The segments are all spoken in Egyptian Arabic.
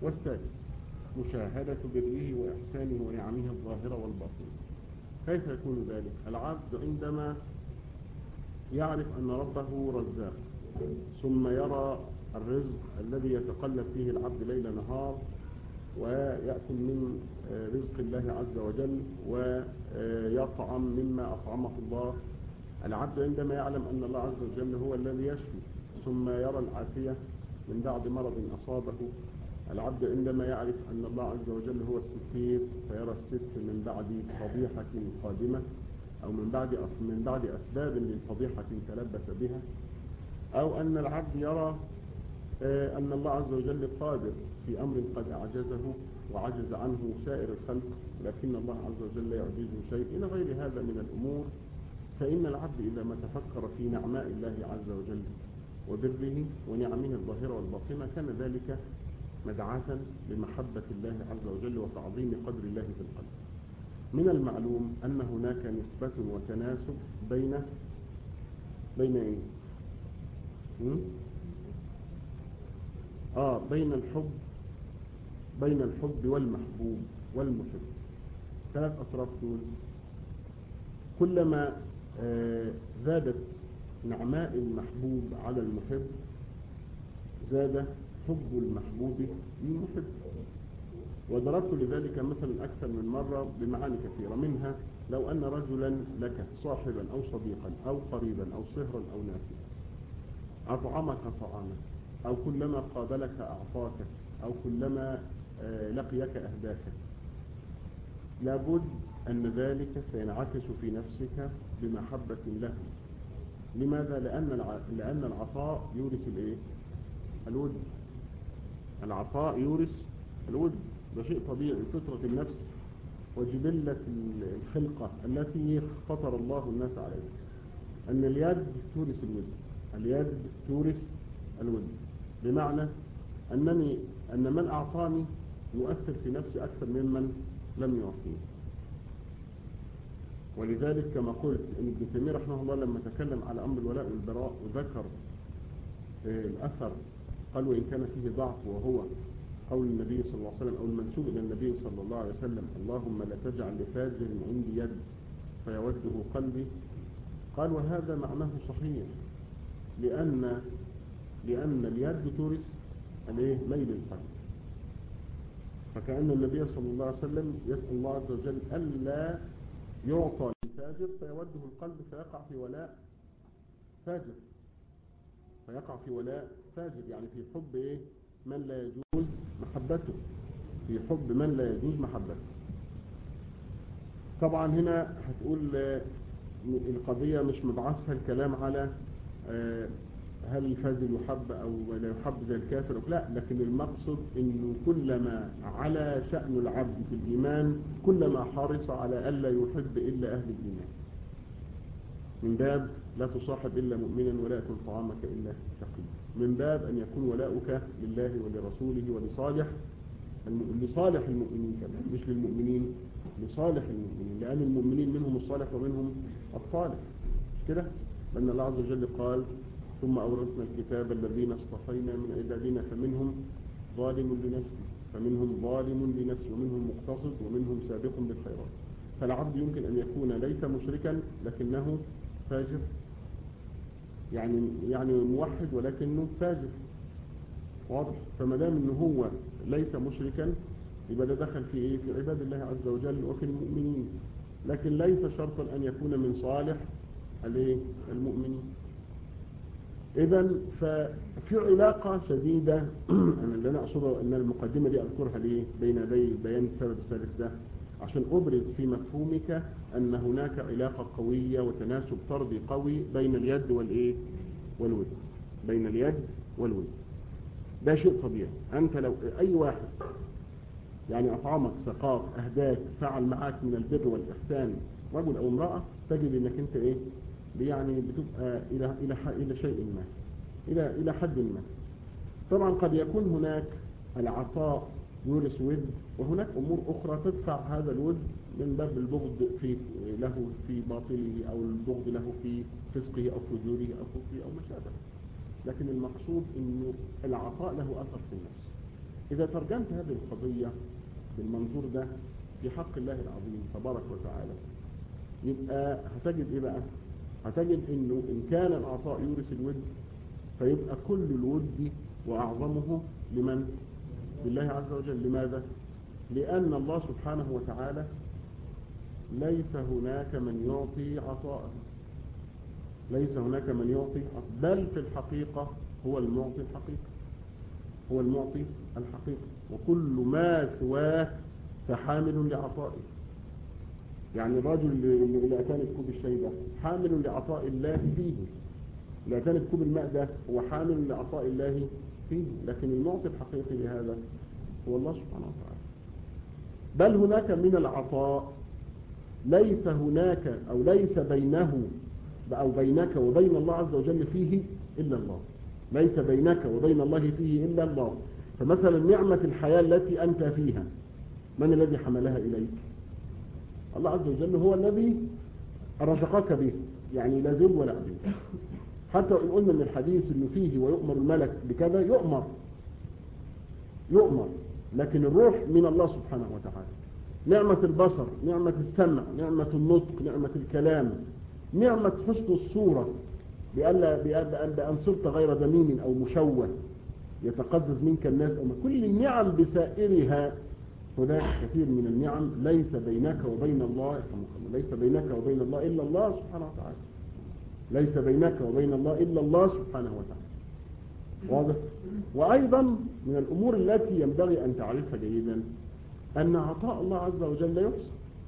والثالث مشاهدة بره وإحسانه ونعمه الظاهرة والباطنة كيف يكون ذلك العبد عندما يعرف أن ربه رزاق ثم يرى الرزق الذي يتقلب فيه العبد ليل نهار ويأكل من رزق الله عز وجل ويطعم مما أطعمه الله العبد عندما يعلم أن الله عز وجل هو الذي يشفي ثم يرى العافية من بعد مرض أصابه العبد عندما يعرف أن الله عز وجل هو الستير فيرى الستر من بعد فضيحة قادمة أو من بعد من بعد أسباب للفضيحة تلبس بها أو أن العبد يرى أن الله عز وجل قادر في أمر قد أعجزه وعجز عنه سائر الخلق لكن الله عز وجل لا يعجزه شيء إلى غير هذا من الأمور فإن العبد إذا ما تفكر في نعماء الله عز وجل وبره ونعمه الظاهرة والباطنة كان ذلك مدعاة لمحبة الله عز وجل وتعظيم قدر الله في القلب من المعلوم أن هناك نسبة وتناسب بين بين إيه؟ آه بين الحب بين الحب والمحبوب والمحب ثلاث أطراف دول كلما آه زادت نعماء المحبوب على المحب زاد حب المحبوب للمحب وضربت لذلك مثلا أكثر من مرة بمعاني كثيرة منها لو أن رجلا لك صاحبا أو صديقا أو قريبا أو صهرا أو ناسيا أطعمك طعاما أو كلما قابلك أعطاك أو كلما لقيك أهداك لابد أن ذلك سينعكس في نفسك بمحبة له لماذا؟ لأن لأن العطاء يورث الإيه؟ الود العطاء يورث الود ده شيء طبيعي فطرة النفس وجبلة الخلقة التي فطر الله الناس عليها أن اليد تورث الود اليد تورث الود بمعنى أنني أن من أعطاني يؤثر في نفسي أكثر ممن لم يعطيني ولذلك كما قلت ان ابن تيميه رحمه الله لما تكلم على امر الولاء والبراء وذكر الاثر قال وان كان فيه ضعف وهو قول النبي صلى الله عليه وسلم او المنسوب الى النبي صلى الله عليه وسلم اللهم لا تجعل لفاجر عندي يد فيوده قلبي قال وهذا معناه صحيح لان لان اليد تورث الايه ميل القلب فكأن النبي صلى الله عليه وسلم يسأل الله عز وجل ألا يعطى لفاجر فيوده القلب فيقع في ولاء فاجر فيقع في ولاء فاجر يعني في حب ايه من لا يجوز محبته في حب من لا يجوز محبته طبعا هنا هتقول القضية مش مبعثها الكلام على هل الفاجر يحب او لا يحب زي الكافر لا لكن المقصد انه كلما على شأن العبد في الايمان كلما حرص على الا يحب الا اهل الايمان من باب لا تصاحب الا مؤمنا ولا يكن طعامك الا شقي من باب ان يكون ولاؤك لله ولرسوله ولصالح لصالح المؤمنين كمان مش للمؤمنين لصالح المؤمنين لان المؤمنين منهم الصالح ومنهم الصالح مش كده لان الله عز وجل قال ثم أورثنا الكتاب الذين اصطفينا من عبادنا فمنهم ظالم لنفسه فمنهم ظالم لنفسه ومنهم مقتصد ومنهم سابق بالخيرات فالعبد يمكن أن يكون ليس مشركا لكنه فاجر يعني يعني موحد ولكنه فاجر واضح فما دام ان هو ليس مشركا يبقى ده دخل في ايه في عباد الله عز وجل وفي المؤمنين لكن ليس شرطا ان يكون من صالح الايه المؤمنين اذا ففي علاقة شديدة انا اللي انا اقصده ان المقدمة دي اذكرها ليه بين يدي بيان السبب الثالث ده عشان ابرز في مفهومك ان هناك علاقة قوية وتناسب طردي قوي بين اليد والايه والود بين اليد والود ده شيء طبيعي انت لو اي واحد يعني اطعمك سقاك اهداك فعل معك من البر والاحسان رجل او امرأة تجد انك انت ايه يعني بتبقى إلى إلى إلى شيء ما إلى إلى حد ما طبعا قد يكون هناك العطاء يورث ود وهناك أمور أخرى تدفع هذا الود من باب البغض في له في باطله أو البغض له في فسقه أو فجوره أو كفره أو ما شابه لكن المقصود إنه العطاء له أثر في النفس إذا ترجمت هذه القضية بالمنظور ده في حق الله العظيم تبارك وتعالى يبقى هتجد إيه بقى هتجد إنه إن كان العطاء يورث الود فيبقى كل الود وأعظمه لمن لله عز وجل لماذا لأن الله سبحانه وتعالى ليس هناك من يعطي عطاء ليس هناك من يعطي بل في الحقيقة هو المعطي الحقيقي هو المعطي الحقيقي وكل ما سواه فحامل لعطائه يعني الرجل اللي اتاني كوب الشاي ده حامل لعطاء الله فيه اللي اتاني كوب الماء ده هو حامل لعطاء الله فيه لكن المعطي الحقيقي لهذا هو الله سبحانه وتعالى بل هناك من العطاء ليس هناك او ليس بينه او بينك وبين الله عز وجل فيه الا الله ليس بينك وبين الله فيه الا الله فمثلا نعمة الحياة التي انت فيها من الذي حملها اليك الله عز وجل هو الذي رزقك به يعني لا زل ولا عدل حتى وإن قلنا من الحديث انه فيه ويؤمر الملك بكذا يؤمر يؤمر لكن الروح من الله سبحانه وتعالى نعمة البصر نعمة السمع نعمة النطق نعمة الكلام نعمة حسن الصورة بأن, بأن صرت غير ذميم أو مشوه يتقزز منك الناس أو كل النعم بسائرها هناك كثير من النعم ليس بينك وبين الله ليس بينك وبين الله إلا الله سبحانه وتعالى ليس بينك وبين الله إلا الله سبحانه وتعالى واضح وأيضا من الأمور التي ينبغي أن تعرفها جيدا أن عطاء الله عز وجل لا يحصى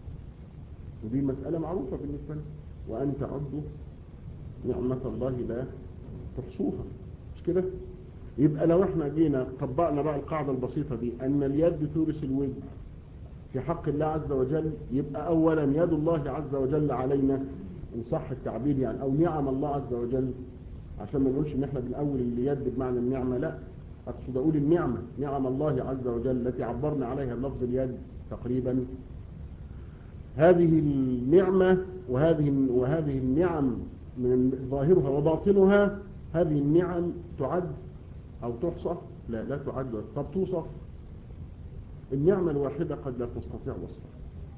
ودي مسألة معروفة بالنسبة لنا وأن تعدوا نعمة الله لا تحصوها مش كده يبقى لو احنا جينا طبقنا بقى القاعدة البسيطة دي أن اليد تورث الود في حق الله عز وجل يبقى أولا يد الله عز وجل علينا إن صح التعبير يعني أو نعم الله عز وجل عشان ما نقولش إن احنا بنأول اليد بمعنى النعمة لا أقصد أقول النعمة نعم الله عز وجل التي عبرنا عليها بلفظ اليد تقريبا هذه النعمة وهذه وهذه النعم من ظاهرها وباطنها هذه النعم تعد أو تحصى لا لا تعد طب توصف النعمة الواحدة قد لا تستطيع وصفها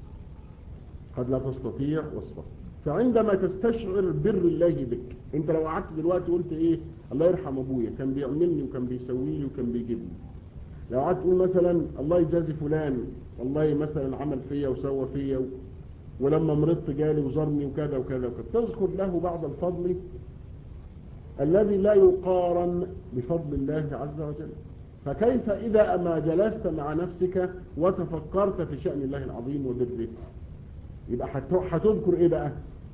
قد لا تستطيع وصفها فعندما تستشعر بر الله بك انت لو قعدت دلوقتي قلت ايه الله يرحم ابويا كان بيعملني وكان بيسوي لي وكان بيجيبني لو قعدت تقول مثلا الله يجازي فلان والله مثلا عمل فيا وسوى فيا و... ولما مرضت جالي وزارني وكذا وكذا وكذا تذكر له بعض الفضل الذي لا يقارن بفضل الله عز وجل فكيف إذا أما جلست مع نفسك وتفكرت في شأن الله العظيم وبره يبقى هتذكر إيه بقى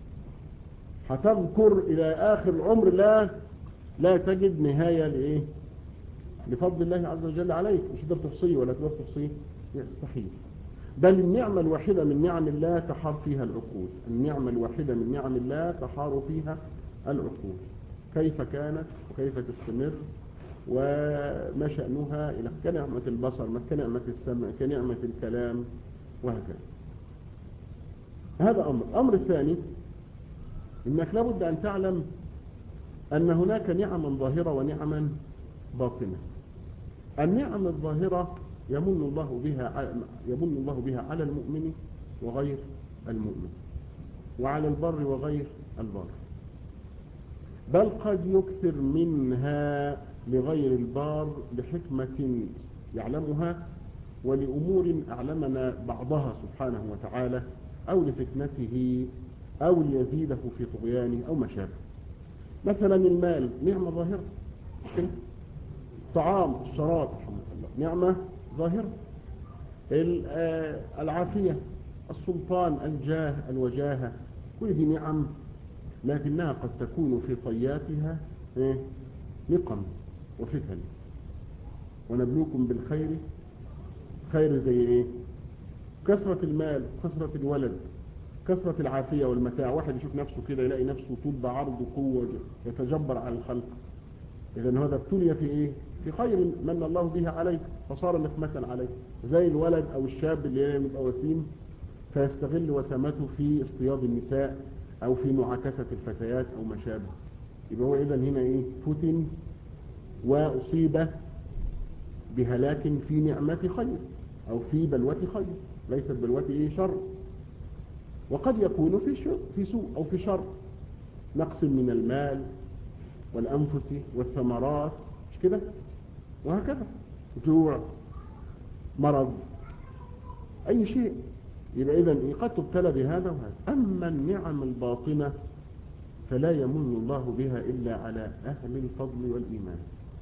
هتذكر إلى آخر العمر لا لا تجد نهاية لإيه لفضل الله عز وجل عليك مش تقدر تحصيه ولا تقدر تحصيه يستحيل بل النعمة الواحدة من نعم الله تحار فيها العقول النعمة الواحدة من نعم الله تحار فيها العقول كيف كانت وكيف تستمر وما شأنها إلى كنعمة البصر كنعمة السمع كنعمة الكلام وهكذا هذا أمر أمر الثاني إنك لابد أن تعلم أن هناك نعما ظاهرة ونعما باطنة النعم الظاهرة يمن الله بها يمن الله بها على المؤمن وغير المؤمن وعلى البر وغير البر بل قد يكثر منها لغير البار لحكمة يعلمها ولأمور أعلمنا بعضها سبحانه وتعالى أو لفتنته أو ليزيده في طغيانه أو ما شابه مثلا المال نعمة ظاهرة طعام الشراب نعمة ظاهرة العافية السلطان الجاه الوجاهة كل دي نعم لكنها قد تكون في طياتها نقم وفتن ونبلوكم بالخير خير زي ايه كثرة المال كثرة الولد كثرة العافية والمتاع واحد يشوف نفسه كده يلاقي نفسه طول بعرض وقوة يتجبر على الخلق إذا هذا ابتلي في إيه؟ في خير من الله به عليه فصار نقمة عليه زي الولد أو الشاب اللي يبقى وسيم فيستغل وسامته في اصطياد النساء أو في معاكسة الفتيات أو ما شابه يبقى هو إذا هنا إيه فتن وأصيب بهلاك في نعمة خير أو في بلوة خير ليست بلوة إيه شر وقد يكون في شر في سوء أو في شر نقص من المال والأنفس والثمرات مش كده وهكذا جوع مرض أي شيء يبقى إذا قد تبتلى بهذا وهذا أما النعم الباطنة فلا يمن الله بها إلا على أهل الفضل والإيمان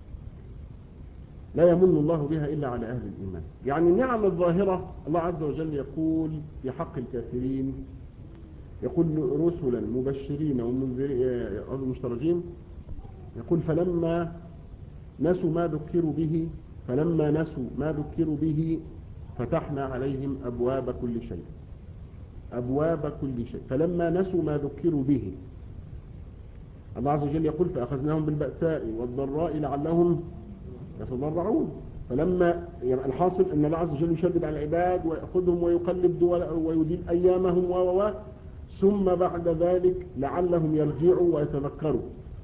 لا يمن الله بها إلا على أهل الإيمان يعني النعم الظاهرة الله عز وجل يقول في حق الكافرين يقول رسلا مبشرين ومنذرين المشترجين يقول فلما نسوا ما ذكروا به فلما نسوا ما ذكروا به فتحنا عليهم أبواب كل شيء أبواب كل شيء فلما نسوا ما ذكروا به الله عز وجل يقول فأخذناهم بالبأساء والضراء لعلهم يتضرعون فلما يعني الحاصل أن الله عز وجل يشدد على العباد ويأخذهم ويقلب دول ويدين أيامهم و ثم بعد ذلك لعلهم يرجعوا ويتذكروا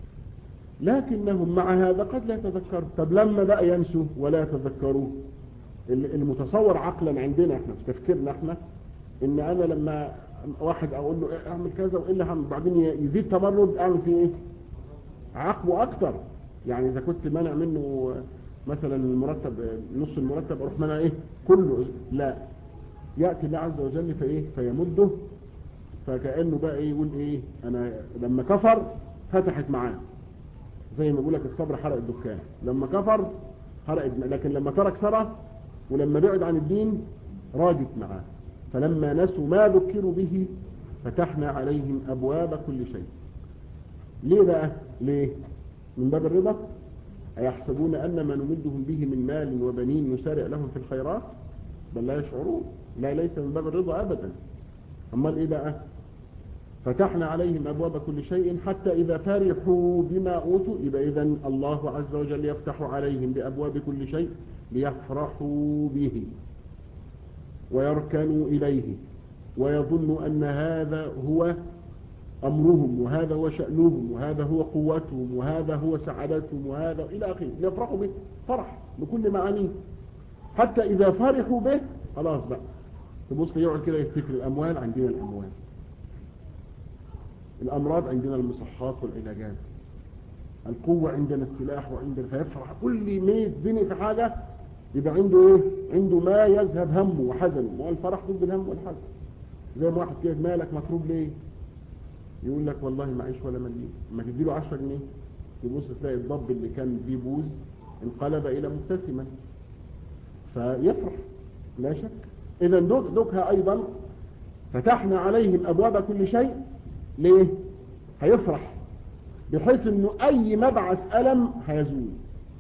لكنهم مع هذا قد لا يتذكروا طب لما بقى ينسوا ولا يتذكروا المتصور عقلا عندنا احنا في تفكيرنا احنا ان انا لما واحد اقول له اعمل كذا والا هم بعدين يزيد تمرد اعمل فيه ايه عاقبه اكتر يعني اذا كنت مانع منه مثلا المرتب نص المرتب اروح منع ايه كله لا ياتي الله عز وجل فايه فيمده فكانه بقى ايه يقول ايه انا لما كفر فتحت معاه زي ما بيقول لك الصبر حرق الدكان لما كفر حرق لكن لما ترك سرى ولما بعد عن الدين راجت معاه فلما نسوا ما ذكروا به فتحنا عليهم أبواب كل شيء ليه بقى ليه من باب الرضا أيحسبون أن ما نمدهم به من مال وبنين نسارع لهم في الخيرات بل لا يشعرون لا ليس من باب الرضا أبدا أما إيه بقى فتحنا عليهم أبواب كل شيء حتى إذا فرحوا بما أوتوا يبقى إذا الله عز وجل يفتح عليهم بأبواب كل شيء ليفرحوا به ويركنوا إليه ويظنوا أن هذا هو أمرهم وهذا هو شأنهم وهذا هو قوتهم وهذا هو سعادتهم وهذا إلى آخره ليفرحوا به فرح بكل معانيه حتى إذا فرحوا به خلاص بقى تبص يقعد كده يفتكر الأموال عندنا الأموال الأمراض عندنا المصحات والعلاجات القوة عندنا السلاح وعندنا فيفرح كل ما يتزني في حاجة يبقى عنده ايه عنده ما يذهب همه وحزنه والفرح ضد الهم والحزن زي ما واحد كده مالك مطلوب ليه يقول لك والله معيش ولا مليم ما تديله 10 جنيه تبص تلاقي الضب اللي كان فيه بوز انقلب الى مبتسما فيفرح لا شك اذا دوك دوكها ايضا فتحنا عليهم ابواب كل شيء ليه هيفرح بحيث انه اي مبعث الم هيزول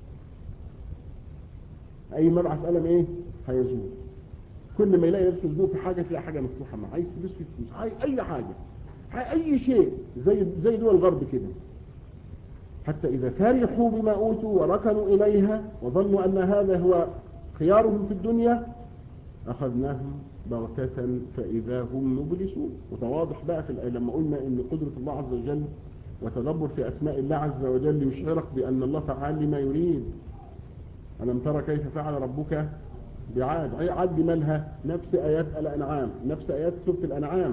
اي مبعث الم ايه هيزول كل ما يلاقي نفسه زنوق في حاجه تلاقي حاجه مفتوحه معاه عايز فلوس في فلوس عايز اي حاجه اي شيء زي زي دول الغرب كده حتى اذا فرحوا بما اوتوا وركنوا اليها وظنوا ان هذا هو خيارهم في الدنيا اخذناهم بغتة فإذا هم مبلسون وده واضح بقى في لما قلنا ان قدرة الله عز وجل وتدبر في أسماء الله عز وجل يشعرك بأن الله فعال لما يريد ألم ترى كيف فعل ربك بعاد عاد مالها نفس آيات الأنعام نفس آيات سورة الأنعام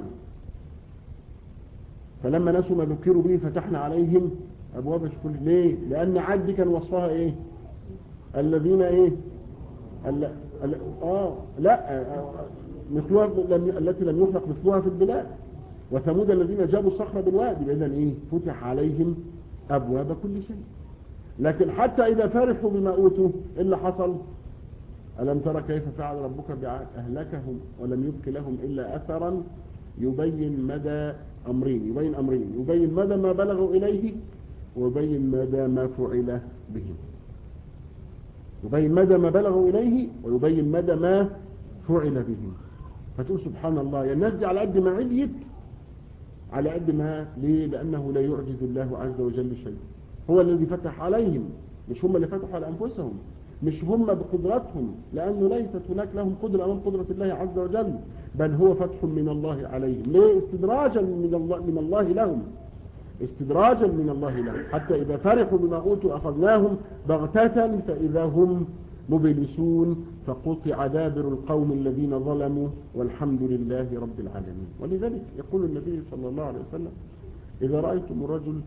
فلما نسوا ما ذكروا به فتحنا عليهم أبواب كل ليه لأن عاد دي كان وصفها إيه الذين إيه ال... ال... آه لا مثلها لم... التي لم يخلق مثلها في البلاد وثمود الذين جابوا الصخر بالوادي إذا إيه فتح عليهم أبواب كل شيء لكن حتى إذا فرحوا بما أوتوا إيه اللي حصل ألم ترى كيف فعل ربك بعاد أهلكهم ولم يبق لهم إلا أثرا يبين مدى أمرين يبين أمرين يبين مدى ما بلغوا إليه ويبين مدى ما فعل بهم يبين مدى ما بلغوا إليه ويبين مدى ما فعل بهم فتقول سبحان الله يا الناس دي على قد ما عليت على قد ما ليه لأنه لا يعجز الله عز وجل شيء هو الذي فتح عليهم مش هم اللي فتحوا على أنفسهم مش هم بقدرتهم لأنه ليست هناك لهم قدرة أمام قدرة الله عز وجل بل هو فتح من الله عليهم ليه استدراجا من الله, من الله لهم استدراجا من الله لهم حتى إذا فرحوا بما أوتوا أخذناهم بغتة فإذا هم مبلسون فقطع دابر القوم الذين ظلموا والحمد لله رب العالمين ولذلك يقول النبي صلى الله عليه وسلم إذا رأيتم الرجل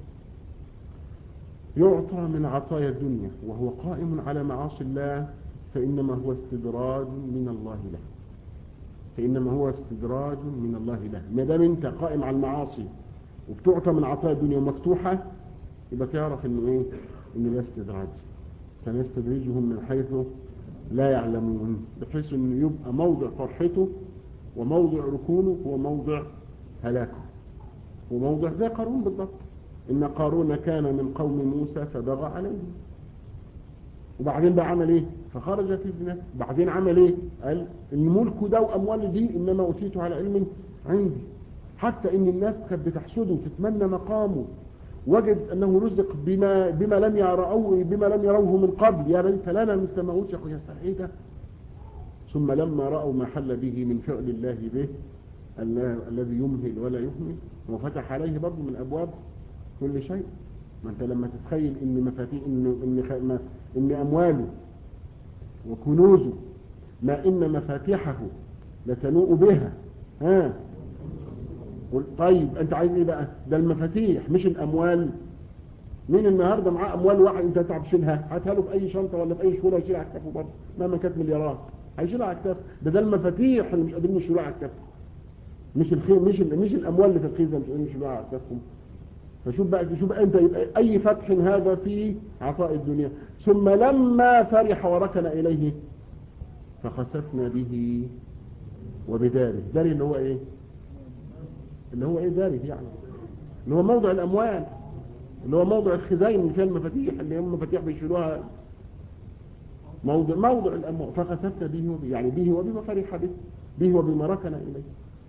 يعطى من عطايا الدنيا وهو قائم على معاصي الله فإنما هو استدراج من الله له فإنما هو استدراج من الله له ما دام أنت قائم على المعاصي وبتعطى من عطايا الدنيا ومفتوحة يبقى تعرف إنه إيه إنه ده استدراج سنستدرجهم من حيث لا يعلمون بحيث إنه يبقى موضع فرحته وموضع ركونه هو موضع هلاكه وموضع زي قارون بالضبط إن قارون كان من قوم موسى فبغى عليهم وبعدين بقى عمل ايه فخرج في ابنه بعدين عمل ايه قال الملك ده واموال دي انما اوتيته على علم عندي حتى ان الناس كانت بتحسده وتتمنى مقامه وجد انه رزق بما بما لم يروا بما لم يروه من قبل يا ليت لنا مثل ما اوتي يا ايه ده ثم لما راوا ما حل به من فعل الله به الذي يمهل ولا يهمل وفتح عليه برضه من ابواب كل شيء ما انت لما تتخيل ان مفاتيح ان ان خ... ما... ان امواله وكنوزه ما ان مفاتيحه لتنوء بها ها طيب انت عايز ايه بقى ده المفاتيح مش الاموال مين النهارده معاه اموال واحد انت تعب تشيلها هاتها له في اي شنطه ولا في اي شهوره يشيلها على كتفه برضه مهما كانت مليارات هيشيلها على كتفه ده ده المفاتيح اللي مش قادرين يشيلوها على كتفه مش الخير مش ال... مش الاموال اللي في الخيزه مش قادرين يشيلوها على كتفهم فشوف بقى شوف انت يبقى اي فتح هذا في عطاء الدنيا ثم لما فرح وركن اليه فخسفنا به وبداره داري اللي هو ايه اللي هو ايه داري يعني اللي هو موضع الاموال اللي هو موضع الخزائن اللي فيها المفاتيح اللي هم مفاتيح بيشيلوها موضع موضع الاموال فخسفنا به وبه يعني به وبما فرح به به وبما ركن اليه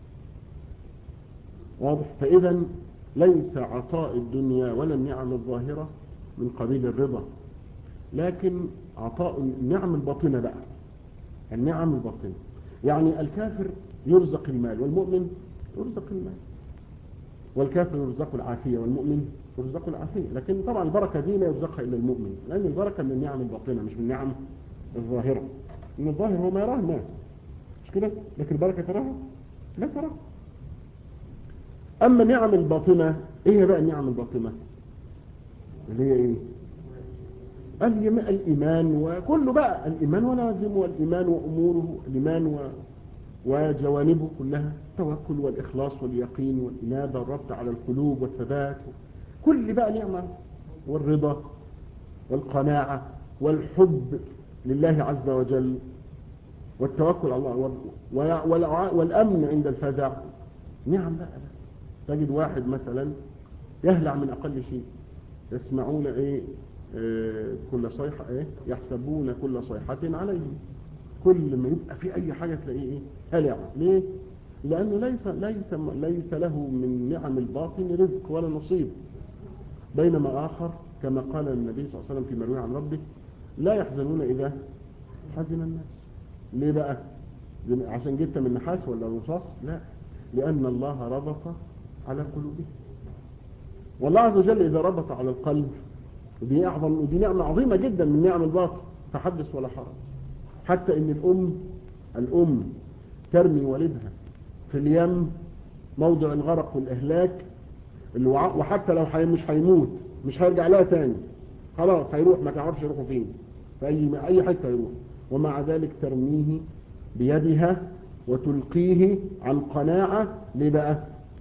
واضح فاذا ليس عطاء الدنيا ولا النعم الظاهرة من قبيل الرضا لكن عطاء النعم الباطنة بقى النعم الباطنة يعني الكافر يرزق المال والمؤمن يرزق المال والكافر يرزق العافية والمؤمن يرزق العافية لكن طبعا البركة دي لا يرزقها إلا المؤمن لأن البركة من النعم الباطنة مش من النعم الظاهرة من الظاهر هو ما يراه الناس مش كده لكن البركة تراها لا تراها أما نعم الباطنة إيه بقى النعم الباطنة اللي هي إيه الإيمان وكله بقى الإيمان ولازم والإيمان وأموره الإيمان و... وجوانبه كلها التوكل والإخلاص واليقين والإنابة والربط على القلوب والثبات كل بقى نعمة والرضا والقناعة والحب لله عز وجل والتوكل على الله والأمن عند الفزع نعم بقى تجد واحد مثلا يهلع من أقل شيء يسمعون إيه آه كل صيحة إيه يحسبون كل صيحة عليهم كل ما يبقى في أي حاجة تلاقيه إيه هلع ليه لأنه ليس ليس ليس له من نعم الباطن رزق ولا نصيب بينما آخر كما قال النبي صلى الله عليه وسلم في مروي عن ربه لا يحزنون إذا حزن الناس ليه بقى عشان جبت من نحاس ولا رصاص لا لأن الله ربط على قلوبهم والله عز وجل إذا ربط على القلب ودي أعظم ودي نعمة عظيمة جدا من نعم الباطن فحدث ولا حرج حتى إن الأم الأم ترمي والدها في اليم موضع الغرق والإهلاك وحتى لو حي مش هيموت مش هيرجع لها تاني خلاص هيروح ما تعرفش يروحوا فين في أي أي حتة يروح ومع ذلك ترميه بيدها وتلقيه عن قناعة ليه بقى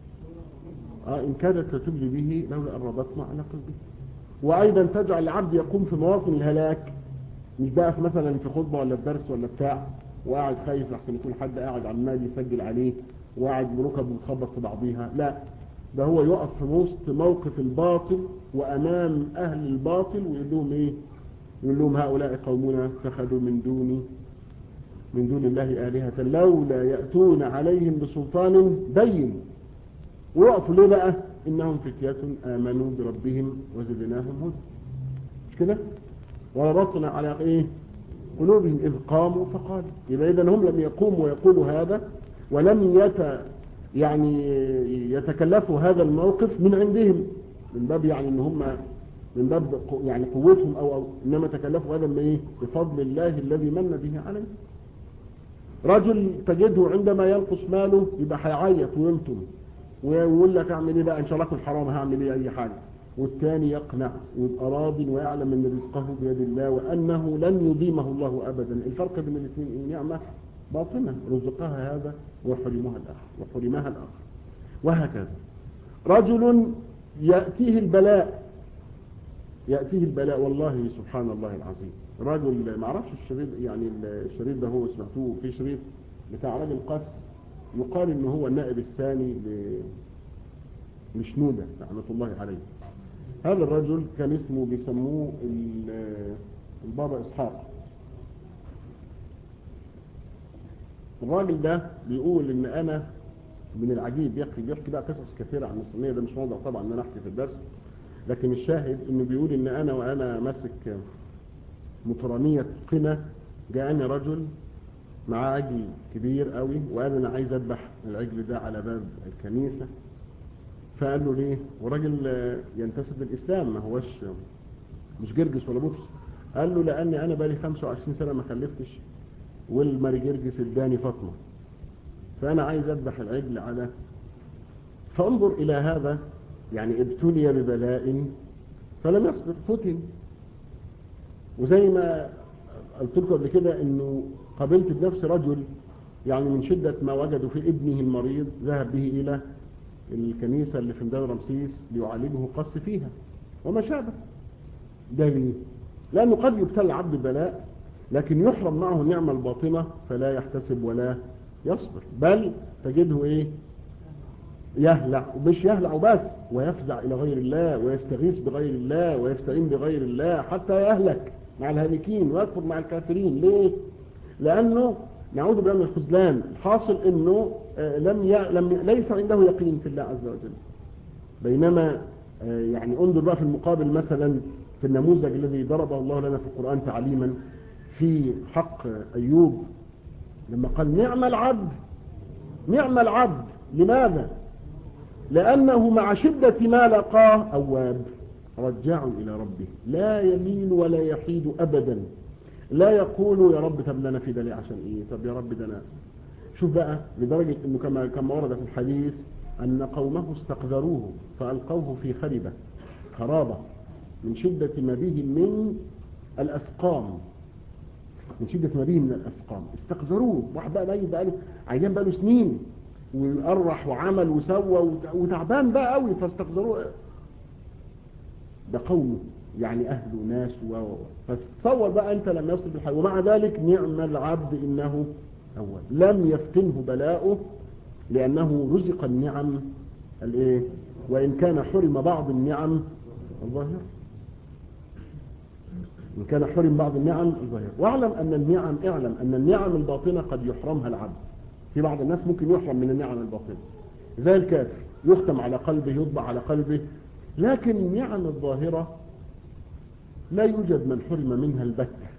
آه إن كادت لتبلي به لولا أن ربطنا على قلبه وأيضا تجعل العبد يقوم في مواطن الهلاك مش بقى في مثلا في خطبة ولا في درس ولا بتاع وقاعد خايف لحسن يكون حد قاعد عمال يسجل عليه وقاعد بركبه بتخبط في بعضيها لا ده هو يقف في وسط موقف الباطل وأمام أهل الباطل ويقول لهم إيه يقول لهم هؤلاء قومنا اتخذوا من دوني من دون الله آلهة لولا يأتون عليهم بسلطان بين ويقفوا ليه بقى إنهم فتية آمنوا بربهم وزدناهم هدى مش كده وربطنا على إيه قلوبهم إذ قاموا فقالوا يبقى إذا هم لم يقوموا ويقولوا هذا ولم يت يعني يتكلفوا هذا الموقف من عندهم من باب يعني ان هم من باب قو- يعني قوتهم أو, أو إنما تكلفوا هذا من إيه بفضل الله الذي من به عليه رجل تجده عندما ينقص ماله يبقى هيعيط ويلطم ويقول لك اعمل ايه بقى ان شاء الله اكل حرام هعمل ايه اي حاجه والثاني يقنع ويبقى راض ويعلم ان رزقه بيد الله وانه لن يضيمه الله ابدا الفرق بين الاثنين ايه نعمه باطنه رزقها هذا وحرمها الاخر وحرمها الاخر وهكذا رجل ياتيه البلاء ياتيه البلاء والله سبحان الله العظيم رجل ما اعرفش الشريط يعني الشريط ده هو سمعتوه في شريط بتاع راجل قس يقال ان هو النائب الثاني ل- لشنودة رحمة الله عليه هذا الرجل كان اسمه بيسموه ال- البابا اسحاق الراجل ده بيقول ان انا من العجيب بيحكي بيحكي بقى قصص كثيرة عن النصرانية ده مش موضوع طبعا ان انا احكي في الدرس لكن الشاهد انه بيقول ان انا وانا ماسك مطرانية قنا جاءني رجل معاه عجل كبير قوي وقال انا عايز اذبح العجل ده على باب الكنيسة فقال له ليه وراجل آه، ينتسب للاسلام ما هوش مش جرجس ولا بوكس قال له لاني انا بقالي 25 سنة ما خلفتش والماري جرجس اداني فاطمة فانا عايز اذبح العجل على فانظر الى هذا يعني ابتلي ببلاء فلم يصبر فتن وزي ما قلت لكم قبل كده انه قابلت بنفس رجل يعني من شدة ما وجدوا في ابنه المريض ذهب به الى الكنيسة اللي في ميدان رمسيس ليعالجه قص فيها وما شابه ده ليه لانه قد يبتلى العبد بلاء لكن يحرم معه النعمة الباطنة فلا يحتسب ولا يصبر بل تجده ايه يهلع ومش يهلع بس ويفزع إلى غير الله ويستغيث بغير الله ويستعين بغير الله حتى يهلك مع الهالكين ويكفر مع الكافرين ليه؟ لأنه نعوذ بالله من الخذلان الحاصل أنه آه، لم ي... لم ي... ليس عنده يقين في الله عز وجل بينما آه، يعني انظر بقى في المقابل مثلا في النموذج الذي ضربه الله لنا في القرآن تعليما في حق أيوب لما قال نعم العبد نعم العبد لماذا؟ لأنه مع شدة ما لقاه أواب رجع إلى ربه لا يميل ولا يحيد أبدا لا يقول يا رب طب أنا في ده ليه عشان إيه طب يا رب ده أنا شوف بقى لدرجة أنه كما كما ورد في الحديث أن قومه استقذروه فألقوه في خربة خرابة من شدة ما به من الأسقام من شدة ما به من الأسقام استقذروه واحد بقى ميت بقى له عيان بقى له سنين وقرح وعمل وسوى وت- وتعبان بقى قوي فاستقذروه ده قومه يعني أهله وناس و و- فتصور بقى أنت لما يصل بالحي ومع ذلك نعم العبد إنه أول لم يفتنه بلاؤه لأنه رزق النعم الإيه وإن كان حرم بعض النعم الظاهرة إن كان حرم بعض النعم الظاهرة واعلم أن النعم اعلم أن النعم الباطنة قد يحرمها العبد في بعض الناس ممكن يحرم من النعم الباطنة زي الكافر يختم على قلبه يطبع على قلبه لكن النعم الظاهرة لا يوجد من حرم منها البتة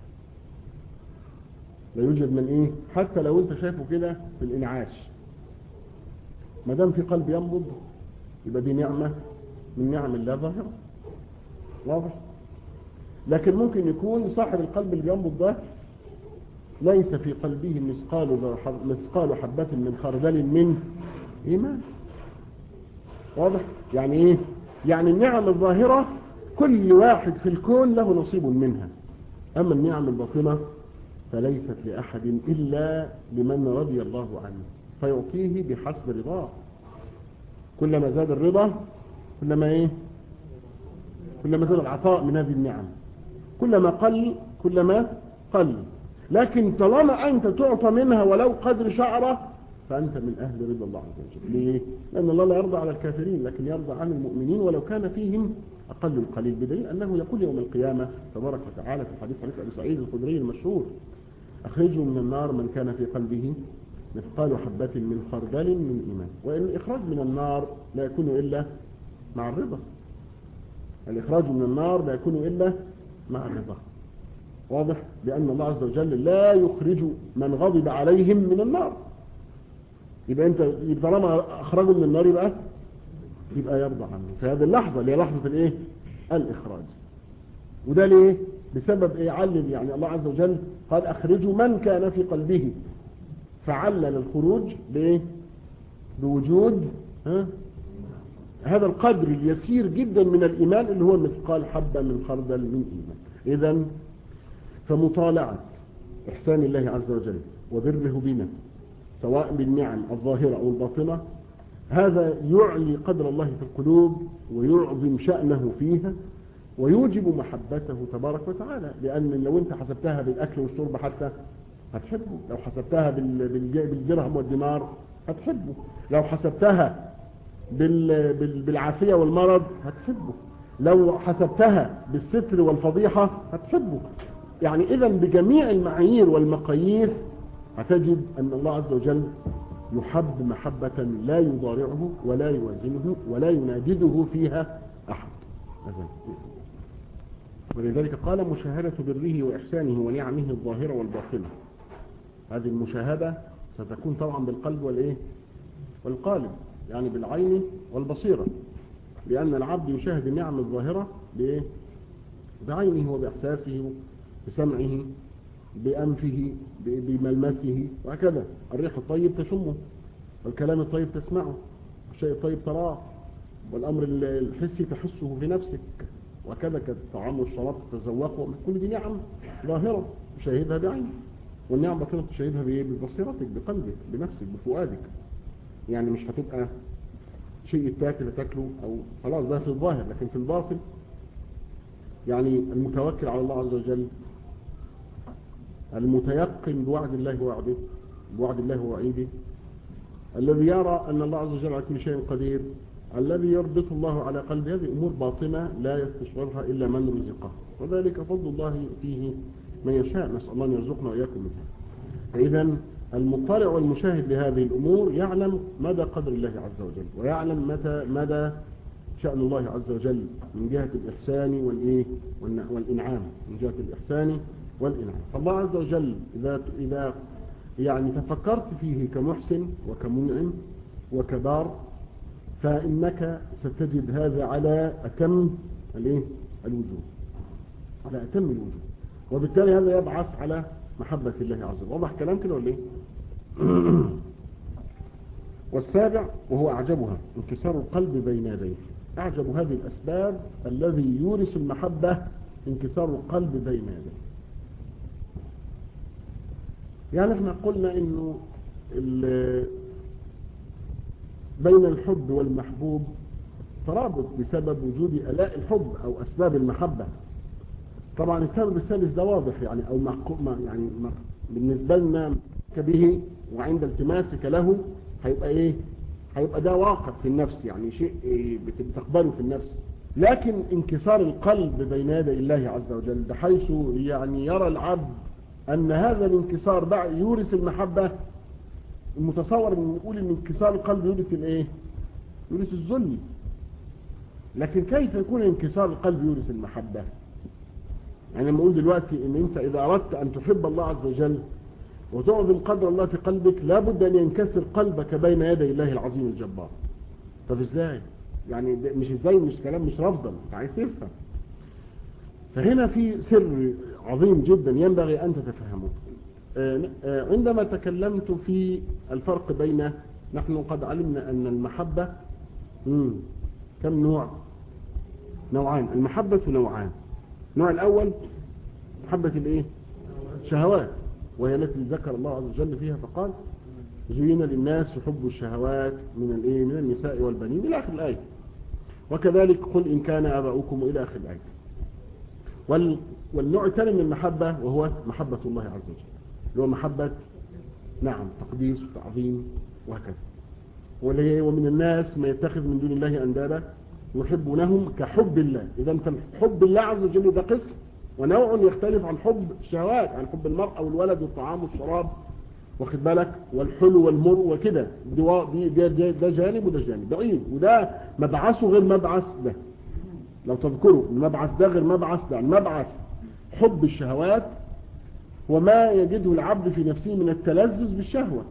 لا يوجد من ايه حتى لو انت شايفه كده في الانعاش ما دام في قلب ينبض يبقى دي نعمة من نعم الله ظاهرة واضح لكن ممكن يكون صاحب القلب اللي بينبض ده ليس في قلبه مثقال ذر- مثقال حبة من خردل من إيمان واضح يعني إيه يعني النعم الظاهرة كل واحد في الكون له نصيب منها أما النعم الباطنة فليست لأحد إلا لمن رضي الله عنه فيعطيه بحسب رضاه كلما زاد الرضا كلما إيه كلما زاد العطاء من هذه النعم كلما قل كلما قل لكن طالما أنت تعطى منها ولو قدر شعرة فأنت من أهل رضا الله عز وجل ليه؟ لأن الله لا يرضى على الكافرين لكن يرضى عن المؤمنين ولو كان فيهم أقل القليل بدليل أنه يقول يوم القيامة تبارك وتعالى في الحديث حديث أبي سعيد الخدري المشهور أخرجوا من النار من كان في قلبه مثقال حبة من خردل من إيمان وإن الإخراج من النار لا يكون إلا مع الرضا الإخراج من النار لا يكون إلا مع الرضا واضح لأن الله عز وجل لا يخرج من غضب عليهم من النار يبقى أنت يبقى طالما أخرجوا من النار يبقى يبقى يرضى عنه في هذه اللحظة اللي هي لحظة الإيه؟ الإخراج وده ليه بسبب ايه علل يعني الله عز وجل قال اخرجوا من كان في قلبه فعلل الخروج بايه بوجود ها هذا القدر اليسير جدا من الإيمان اللي هو مثقال حبة من خردل من إيمان إذا فمطالعة إحسان الله عز وجل وبره بنا سواء بالنعم الظاهرة أو الباطنة هذا يعلي قدر الله في القلوب ويعظم شأنه فيها ويوجب محبته تبارك وتعالى لأن لو أنت حسبتها بالأكل والشرب حتى هتحبه لو حسبتها بالدرهم والدينار هتحبه لو حسبتها بالعافية والمرض هتحبه لو حسبتها بالستر والفضيحة هتحبه يعني إذا بجميع المعايير والمقاييس هتجد أن الله عز وجل يحب محبة لا يضارعه ولا يوازنه ولا ينادده فيها أحد ولذلك قال مشاهدة بره وإحسانه ونعمه الظاهرة والباطنة هذه المشاهدة ستكون طبعا بالقلب والإيه والقالب يعني بالعين والبصيرة لأن العبد يشاهد النعم الظاهرة بإيه؟ بعينه وبإحساسه بسمعه بأنفه بملمسه وهكذا الريح الطيب تشمه والكلام الطيب تسمعه الشيء الطيب تراه والأمر الحسي تحسه في نفسك وكذا كالطعام والشراب تتذوقه كل دي نعم ظاهرة تشاهدها بعينك والنعم باطنة تشاهدها ببصيرتك بقلبك بنفسك بفؤادك يعني مش هتبقى شيء التاكل تاكله او خلاص ده في الظاهر لكن في الباطن يعني المتوكل على الله عز وجل المتيقن بوعد الله ووعده بوعد الله ووعيده الذي يرى أن الله عز وجل على كل شيء قدير الذي يربط الله على قلبه هذه أمور باطنة لا يستشعرها إلا من رزقه وذلك فضل الله فيه من يشاء نسأل الله أن يرزقنا وإياكم منها فإذا المطلع والمشاهد لهذه الأمور يعلم مدى قدر الله عز وجل ويعلم متى مدى شأن الله عز وجل من جهة الإحسان والإيه والإنعام من جهة الإحسان والإنعام فالله عز وجل إذا إذا يعني تفكرت فيه كمحسن وكمنعم وكبار فإنك ستجد هذا على أتم الإيه الوجود على أتم الوجود وبالتالي هذا يبعث على محبة الله عز وجل واضح كلام كده ولا ايه والسابع وهو أعجبها انكسار القلب بين يديه أعجب هذه الأسباب الذي يورث المحبة انكسار القلب بين يديه يعني احنا قلنا انه بين الحب والمحبوب ترابط بسبب وجود ألاء الحب أو أسباب المحبة طبعا السبب الثالث ده واضح يعني أو يعني بالنسبة لنا به وعند التماسك له هيبقى ايه هيبقى ده واقع في النفس يعني شيء إيه بتقبله في النفس لكن انكسار القلب بين يدي الله عز وجل بحيث يعني يرى العبد ان هذا الانكسار بقى يورث المحبة المتصور ان نقول ان انكسار القلب يورث الايه يورث الذل لكن كيف يكون انكسار القلب يورث المحبة يعني لما اقول دلوقتي ان انت اذا اردت ان تحب الله عز وجل وتعظم قدر الله في قلبك لابد ان ينكسر قلبك بين يدي الله العظيم الجبار طب ازاي يعني مش ازاي مش كلام مش رفضا انت عايز تفهم فهنا في سر عظيم جدا ينبغي ان تتفهمه عندما تكلمت في الفرق بين نحن قد علمنا ان المحبة كم نوع نوعان المحبة نوعان النوع الاول محبة الايه شهوات وهي التي ذكر الله عز وجل فيها فقال زين للناس حب الشهوات من الايه من النساء والبنين الى اخر الايه وكذلك قل ان كان اباؤكم الى اخر الايه وال والنوع الثاني من المحبه وهو محبه الله عز وجل اللي هو محبه نعم تقديس وتعظيم وهكذا ومن الناس ما يتخذ من دون الله اندادا يحبونهم كحب الله اذا فحب الله عز وجل ده قسم ونوع يختلف عن حب الشهوات عن حب المرأة والولد والطعام والشراب واخد بالك والحلو والمر وكده دي دي دي ده جانب وده جانب بعيد وده مبعثه غير مبعث ده لو تذكروا المبعث ده غير مبعث ده مبعث حب الشهوات وما يجده العبد في نفسه من التلذذ بالشهوة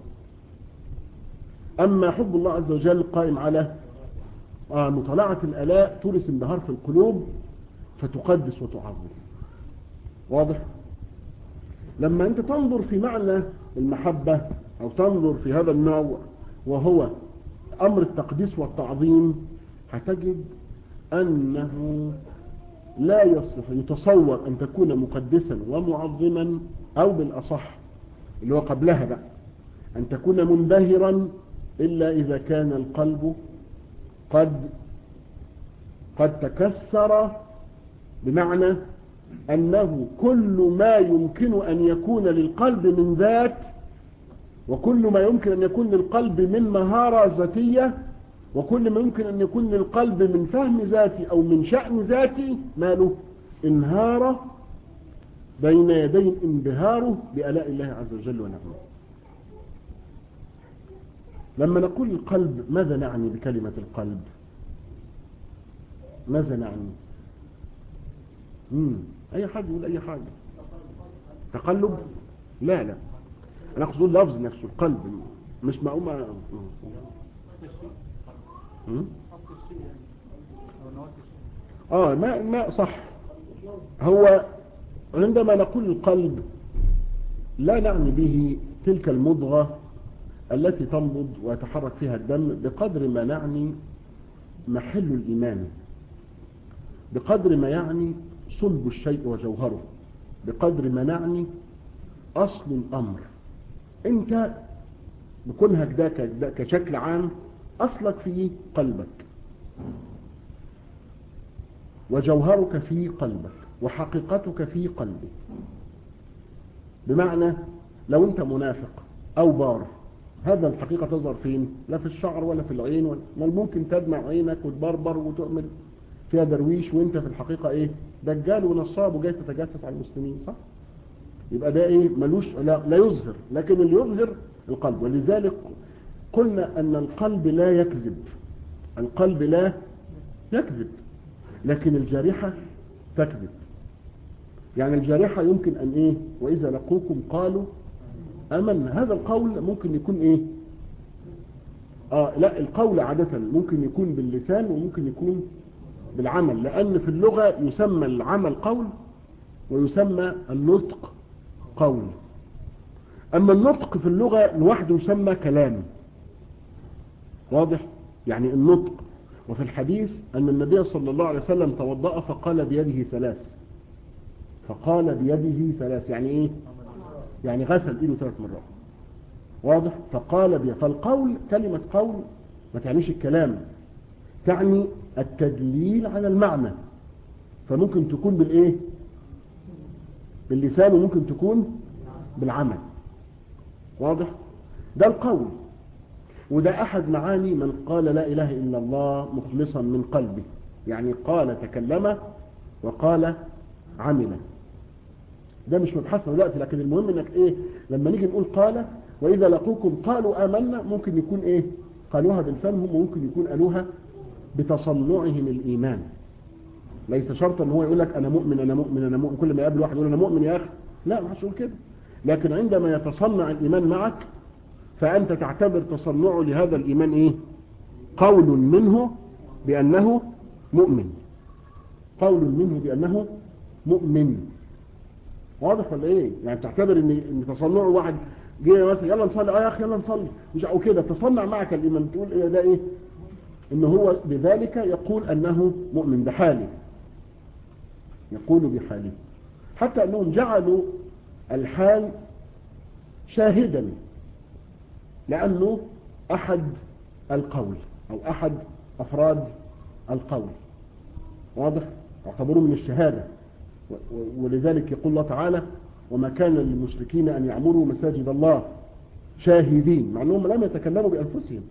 أما حب الله عز وجل قائم على مطالعة الألاء تورث انبهار في القلوب فتقدس وتعظم واضح لما انت تنظر في معنى المحبة او تنظر في هذا النوع وهو امر التقديس والتعظيم هتجد انه لا يصح يتصور ان تكون مقدسا ومعظما او بالاصح اللي هو قبلها بقى ان تكون منبهرا الا اذا كان القلب قد قد تكسر بمعنى أنه كل ما يمكن أن يكون للقلب من ذات وكل ما يمكن أن يكون للقلب من مهارة ذاتية وكل ما يمكن أن يكون للقلب من فهم ذاتي أو من شأن ذاتي ماله انهار بين يدي انبهاره بألاء الله عز وجل ونعمه لما نقول القلب ماذا نعني بكلمة القلب ماذا نعني مم. اي حد يقول اي حاجة تقلب لا لا انا اقصد اللفظ نفسه القلب مش مقوم اه ما ما صح هو عندما نقول القلب لا نعني به تلك المضغة التي تنبض ويتحرك فيها الدم بقدر ما نعني محل الإيمان بقدر ما يعني صلب الشيء وجوهره بقدر ما نعني أصل الأمر أنت بكونها ده كشكل عام أصلك في قلبك وجوهرك في قلبك وحقيقتك في قلبك بمعنى لو أنت منافق أو بار هذا الحقيقة تظهر فين لا في الشعر ولا في العين ولا ممكن تدمع عينك وتبربر وتؤمن فيها درويش وانت في الحقيقة ايه دجال ونصاب وجاي تتجسس على المسلمين صح يبقى ده ايه ملوش لا, لا يظهر لكن اللي يظهر القلب ولذلك قلنا ان القلب لا يكذب القلب لا يكذب لكن الجارحة تكذب يعني الجارحة يمكن ان ايه واذا لقوكم قالوا امن هذا القول ممكن يكون ايه اه لا القول عادة ممكن يكون باللسان وممكن يكون بالعمل لأن في اللغة يسمى العمل قول ويسمى النطق قول أما النطق في اللغة لوحده يسمى كلام واضح يعني النطق وفي الحديث أن النبي صلى الله عليه وسلم توضأ فقال بيده ثلاث فقال بيده ثلاث يعني ايه يعني غسل ايده ثلاث مرات واضح فقال بيده فالقول كلمة قول ما تعنيش الكلام تعني التدليل على المعنى فممكن تكون بالايه باللسان وممكن تكون بالعمل واضح ده القول وده احد معاني من قال لا اله الا الله مخلصا من قلبه يعني قال تكلم وقال عمل ده مش مبحثنا دلوقتي لكن المهم انك ايه لما نيجي نقول قال واذا لقوكم قالوا امنا ممكن يكون ايه قالوها بلسانهم وممكن يكون قالوها بتصنعهم الإيمان ليس شرطا ان هو يقول لك أنا مؤمن أنا مؤمن أنا مؤمن كل ما يقابل واحد يقول أنا مؤمن يا أخي لا ما يقول كده لكن عندما يتصنع الإيمان معك فأنت تعتبر تصنعه لهذا الإيمان إيه قول منه بأنه مؤمن قول منه بأنه مؤمن واضح ولا ايه يعني تعتبر ان ان تصنعه واحد جه مثلا يلا نصلي اه يا اخي يلا نصلي مش او كده تصنع معك الايمان تقول ايه ده ايه ان هو بذلك يقول انه مؤمن بحاله يقول بحاله حتى انهم جعلوا الحال شاهدا لانه احد القول او احد افراد القول واضح اعتبروه من الشهادة ولذلك يقول الله تعالى وما كان للمشركين ان يعمروا مساجد الله شاهدين مع انهم لم يتكلموا بانفسهم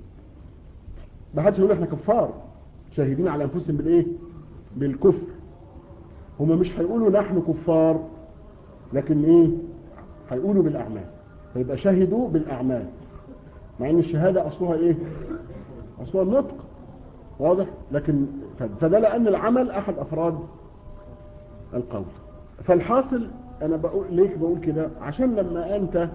ما حدش يقول احنا كفار شاهدين على انفسهم بالايه بالكفر هما مش هيقولوا نحن كفار لكن ايه هيقولوا بالاعمال فيبقى شهدوا بالاعمال مع ان الشهادة اصلها ايه اصلها النطق واضح لكن فده لان العمل احد افراد القول فالحاصل انا بقول ليش بقول كده عشان لما انت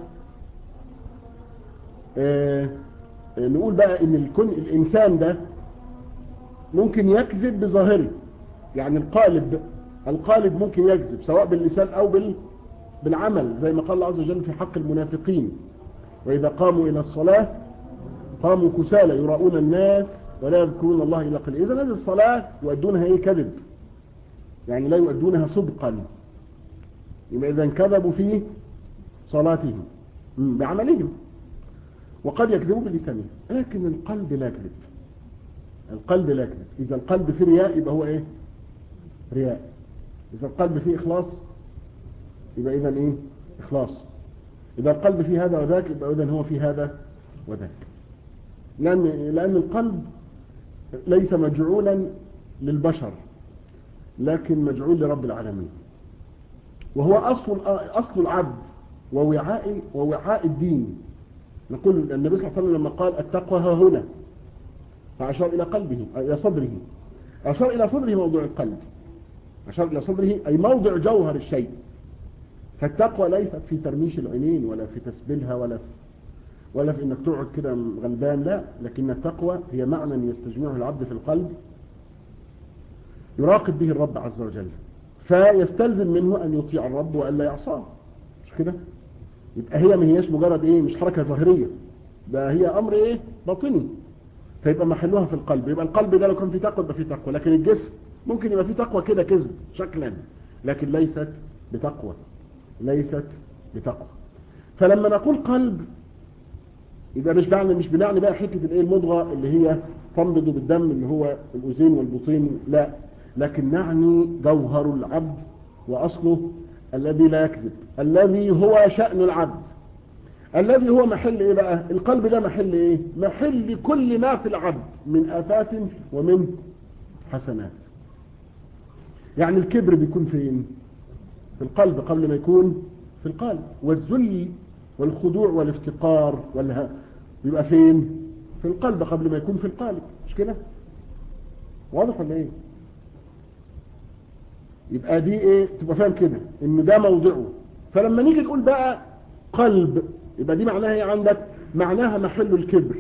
اه نقول بقى ان الكون الانسان ده ممكن يكذب بظاهره يعني القالب القالب ممكن يكذب سواء باللسان أو بال بالعمل زي ما قال الله عز وجل في حق المنافقين وإذا قاموا إلى الصلاة قاموا كسالى يراؤون الناس ولا يذكرون الله إلا قليلا إذا هذه الصلاة يؤدونها إيه كذب يعني لا يؤدونها صدقا يبقى إذا كذبوا في صلاتهم بعملهم وقد يكذبوا بلسانهم لكن القلب لا يكذب القلب لا يكذب إذا القلب فيه رياء يبقى هو إيه رياء إذا القلب فيه إخلاص يبقى إذا إيه إخلاص إذا القلب فيه هذا وذاك يبقى إذا هو في هذا وذاك لأن, لأن القلب ليس مجعولا للبشر لكن مجعول لرب العالمين وهو أصل أصل العبد ووعاء ووعاء الدين نقول النبي صلى الله عليه وسلم لما قال التقوى ها هنا فأشار إلى قلبه إلى صدره أشار إلى صدره موضوع القلب أشار إلى صدره أي موضع جوهر الشيء فالتقوى ليست في ترميش العينين ولا في تسبيلها ولا في ولا في انك تقعد كده غلبان لا لكن التقوى هي معنى يستجمعه العبد في القلب يراقب به الرب عز وجل فيستلزم منه ان يطيع الرب والا يعصاه مش كده يبقى هي ما هياش مجرد ايه مش حركه ظاهريه ده هي امر ايه باطني فيبقى محلها في القلب يبقى القلب ده لو كان فيه تقوى يبقى فيه تقوى لكن الجسم ممكن يبقى فيه تقوى كده كذب شكلا لكن ليست بتقوى ليست بتقوى فلما نقول قلب يبقى مش معنى مش بنعني بقى حته الايه المضغه اللي هي تنبض بالدم اللي هو الاذين والبطين لا لكن نعني جوهر العبد واصله الذي لا يكذب الذي هو شأن العبد الذي هو محل ايه بقى القلب ده محل ايه محل كل ما في العبد من افات ومن حسنات يعني الكبر بيكون فين في القلب قبل ما يكون في القلب والذل والخضوع والافتقار والها يبقى فين في القلب قبل ما يكون في القالب مش كده واضح ولا ايه يبقى دي ايه تبقى فاهم كده ان ده موضعه فلما نيجي نقول بقى قلب يبقى دي معناها ايه عندك معناها محل الكبر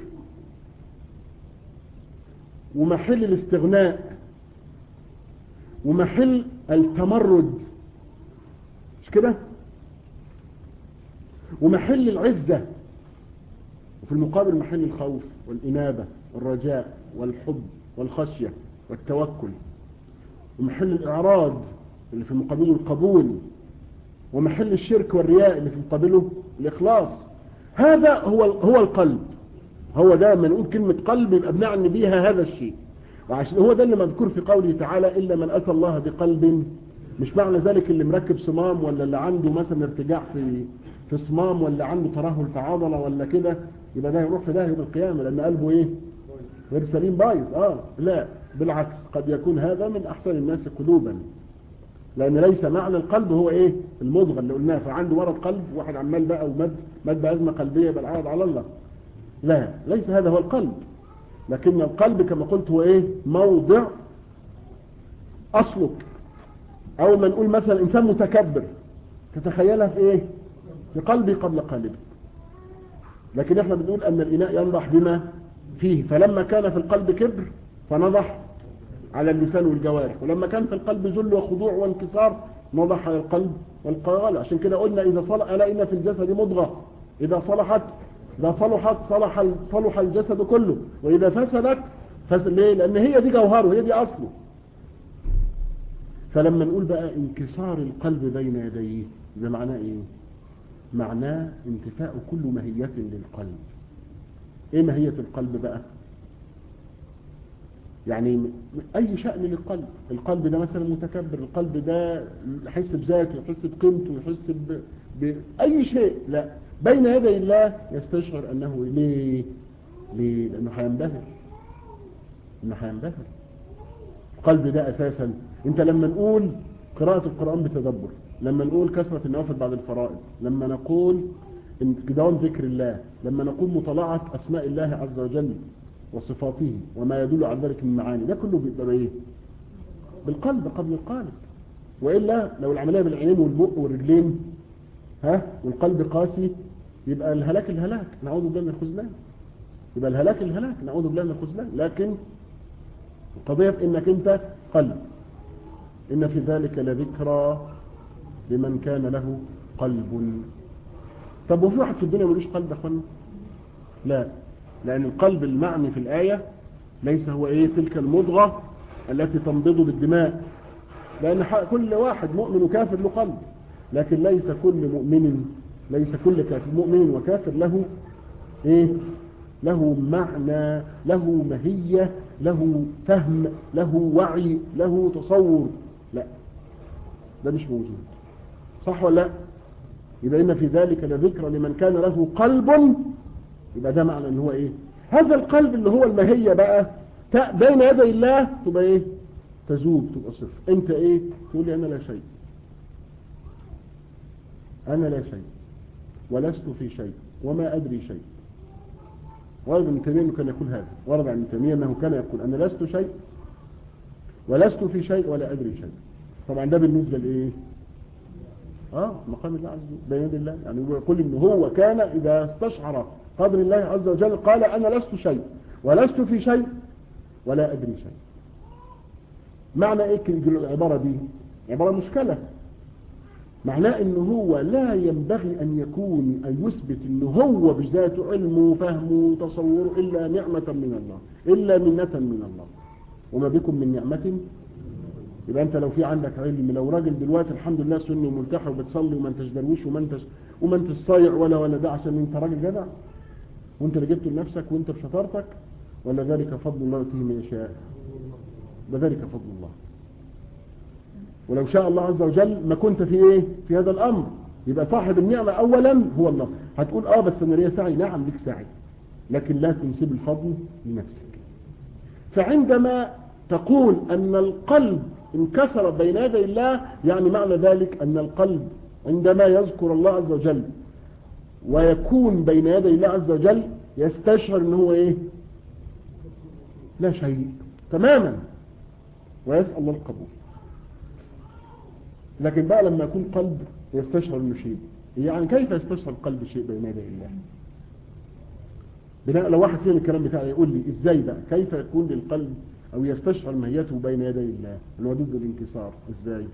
ومحل الاستغناء ومحل التمرد مش كده ومحل العزة وفي المقابل محل الخوف والإنابة والرجاء والحب والخشية والتوكل ومحل الإعراض اللي في مقابله القبول ومحل الشرك والرياء اللي في مقابله الإخلاص هذا هو هو القلب هو ده لما نقول كلمة قلب يبقى بنعني بيها هذا الشيء وعشان هو ده اللي مذكور في قوله تعالى إلا من أتى الله بقلب مش معنى ذلك اللي مركب صمام ولا اللي عنده مثلا ارتجاع في في صمام ولا عنده ترهل في عضله ولا كده يبقى ده يروح في ده يوم القيامه لان قلبه ايه غير سليم بايظ اه لا بالعكس قد يكون هذا من احسن الناس قلوبا لان ليس معنى القلب هو ايه المضغه اللي قلناها فعنده مرض قلب واحد عمال بقى ومد مد بازمه قلبيه يبقى العوض على الله لا ليس هذا هو القلب لكن القلب كما قلت هو ايه موضع اصلك اول ما نقول مثلا انسان متكبر تتخيلها في ايه في قلبي قبل قالبي لكن احنا بنقول ان الاناء ينضح بما فيه فلما كان في القلب كبر فنضح على اللسان والجوارح ولما كان في القلب ذل وخضوع وانكسار نضح على القلب والقوال عشان كده قلنا اذا صلح الا ان في الجسد مضغه اذا صلحت اذا صلحت صلح صلح الجسد كله واذا فسدت فسد ليه لان هي دي جوهره هي دي اصله فلما نقول بقى انكسار القلب بين يديه ده معناه ايه معناه انتفاء كل ماهية للقلب ايه ماهية القلب بقى يعني اي شأن للقلب القلب ده مثلا متكبر القلب ده يحس بذاته يحس بقيمته يحس ب... بأي شيء لا بين يدي الله يستشعر انه ليه ليه لانه هينبهر انه هينبهر القلب ده اساسا انت لما نقول قراءة القرآن بتدبر لما نقول كثرة النوافل بعد الفرائض لما نقول دوام ذكر الله لما نقول مطالعة أسماء الله عز وجل وصفاته وما يدل على ذلك من معاني ده كله بيبقى بايه بالقلب قبل القالب وإلا لو العملية بالعينين والبق والرجلين ها والقلب قاسي يبقى الهلاك الهلاك نعوذ بالله من الخذلان يبقى الهلاك الهلاك نعوذ بالله من الخذلان لكن القضية في انك انت قلب إن في ذلك لذكرى لمن كان له قلب طب وفي واحد في الدنيا ملوش قلب يا اخوانا لا لأن القلب المعني في الآية ليس هو إيه تلك المضغة التي تنبض بالدماء لأن كل واحد مؤمن وكافر له قلب لكن ليس كل مؤمن ليس كل كافر مؤمن وكافر له إيه له معنى له مهية له فهم له وعي له تصور لا ده مش موجود صح ولا لا يبقى إن في ذلك لذكرى لمن كان له قلب يبقى ده معنى ان هو ايه هذا القلب اللي هو المهية بقى بين يدي الله تبقى ايه تذوب تبقى صفر انت ايه تقول لي انا لا شيء انا لا شيء ولست في شيء وما ادري شيء ورد ابن تيميه انه كان يقول هذا ورد عن ابن تيميه انه كان يقول انا لست شيء ولست في شيء ولا ادري شيء طبعا ده بالنسبه لايه اه مقام الله عز وجل بين يدي الله يعني يقول ان هو كان اذا استشعر قدر الله عز وجل قال انا لست شيء ولست في شيء ولا ادري شيء معنى ايه العباره دي عباره مشكله معناه ان هو لا ينبغي ان يكون ان يثبت ان هو بذاته علمه وفهمه وتصوره الا نعمه من الله الا منه من الله وما بكم من نعمه يبقى انت لو في عندك علم لو راجل دلوقتي الحمد لله سني وملتحي وبتصلي وما انتش درويش وما انتش وما انتش صايع ولا ولا ده عشان انت راجل جدع وانت اللي جبته لنفسك وانت بشطارتك ولا ذلك فضل الله يؤتيه من يشاء وذلك فضل الله ولو شاء الله عز وجل ما كنت في ايه في هذا الامر يبقى صاحب النعمة اولا هو الله هتقول اه بس انا ليا سعي نعم لك سعي لكن لا تنسب الفضل لنفسك فعندما تقول ان القلب انكسر بين يدي الله يعني معنى ذلك ان القلب عندما يذكر الله عز وجل ويكون بين يدي الله عز وجل يستشعر ان هو ايه لا شيء تماما ويسأل الله القبول لكن بقى لما يكون قلب يستشعر انه شيء يعني كيف يستشعر القلب شيء بين يدي الله بناء لو واحد فيهم الكلام بتاعي يقول لي ازاي بقى كيف يكون للقلب او يستشعر مهيته بين يدي الله اللي هو ضد الانكسار ازاي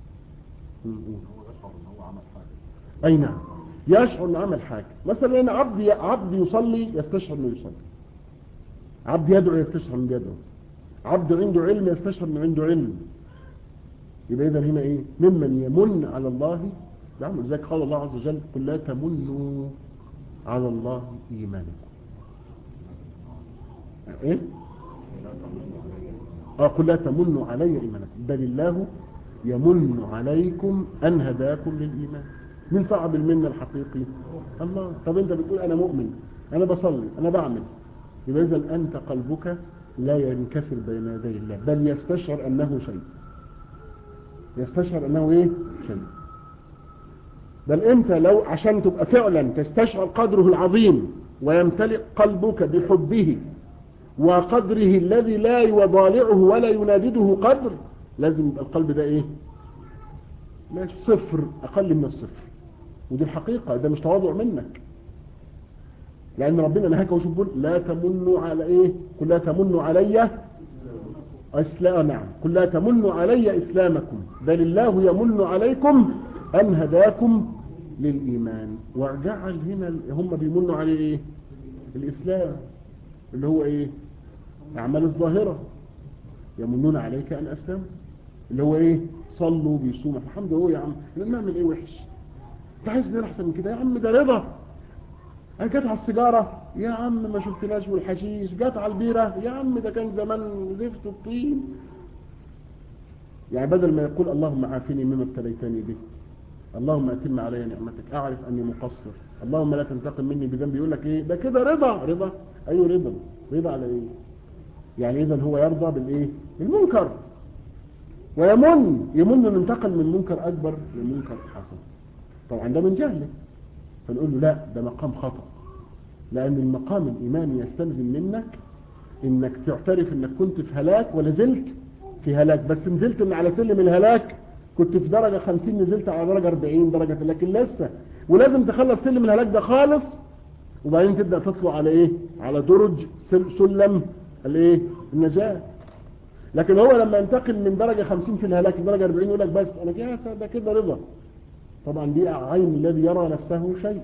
اي نعم يشعر انه عمل حاجه مثلا انا عبد عبد يصلي يستشعر انه يصلي عبد يدعو يستشعر انه يدعو عبد عنده علم يستشعر انه عنده علم يبقى اذا هنا ايه ممن يمن على الله نعم لذلك قال الله عز وجل قل لا تمنوا على الله ايمانكم ايه اه قل لا تمنوا علي ايمانكم بل الله يمن عليكم ان هداكم للايمان من صعب المنه الحقيقي الله طب انت بتقول انا مؤمن انا بصلي انا بعمل يبقى اذا انت قلبك لا ينكسر بين يدي الله بل يستشعر انه شيء يستشعر انه ايه شيء بل انت لو عشان تبقى فعلا تستشعر قدره العظيم ويمتلئ قلبك بحبه وقدره الذي لا يضالعه ولا ينادده قدر لازم يبقى القلب ده ايه لا صفر اقل من الصفر ودي الحقيقة ده مش تواضع منك لان ربنا نهاك وشوف بيقول لا تمنوا على ايه قل لا تمنوا علي اسلام نعم قل لا تمنوا علي اسلامكم بل الله يمن عليكم ان هداكم للايمان وجعل هنا هم بيمنوا عليه ايه الاسلام اللي هو ايه اعمال الظاهرة يمنون عليك ان اسلم اللي هو ايه صلوا بيصوموا الحمد لله يا عم نعمل ايه وحش انت عايز غير احسن من كده يا عم ده رضا انا جت على السيجاره يا عم ما شفتناش والحشيش جت على البيره يا عم ده كان زمان زفت الطين يعني بدل ما يقول اللهم عافني مما ابتليتني به اللهم اتم علي نعمتك اعرف اني مقصر اللهم لا تنتقم مني بذنبي يقول لك ايه ده كده رضا رضا ايوه رضا رضا على ايه يعني اذا هو يرضى بالايه بالمنكر ويمن يمن ان انتقل من منكر اكبر لمنكر حسن طبعا ده من جهله فنقول له لا ده مقام خطأ لأن المقام الإيماني يستلزم منك إنك تعترف إنك كنت في هلاك ولا زلت في هلاك بس نزلت من على سلم الهلاك كنت في درجة 50 نزلت على درجة 40 درجة لكن لسه ولازم تخلص سلم الهلاك ده خالص وبعدين تبدأ تطلع على إيه على درج سلم الإيه النجاة لكن هو لما ينتقل من درجة 50 في الهلاك لدرجة 40 يقول لك بس انا كده ده كده رضا طبعا دي عين الذي يرى نفسه شيء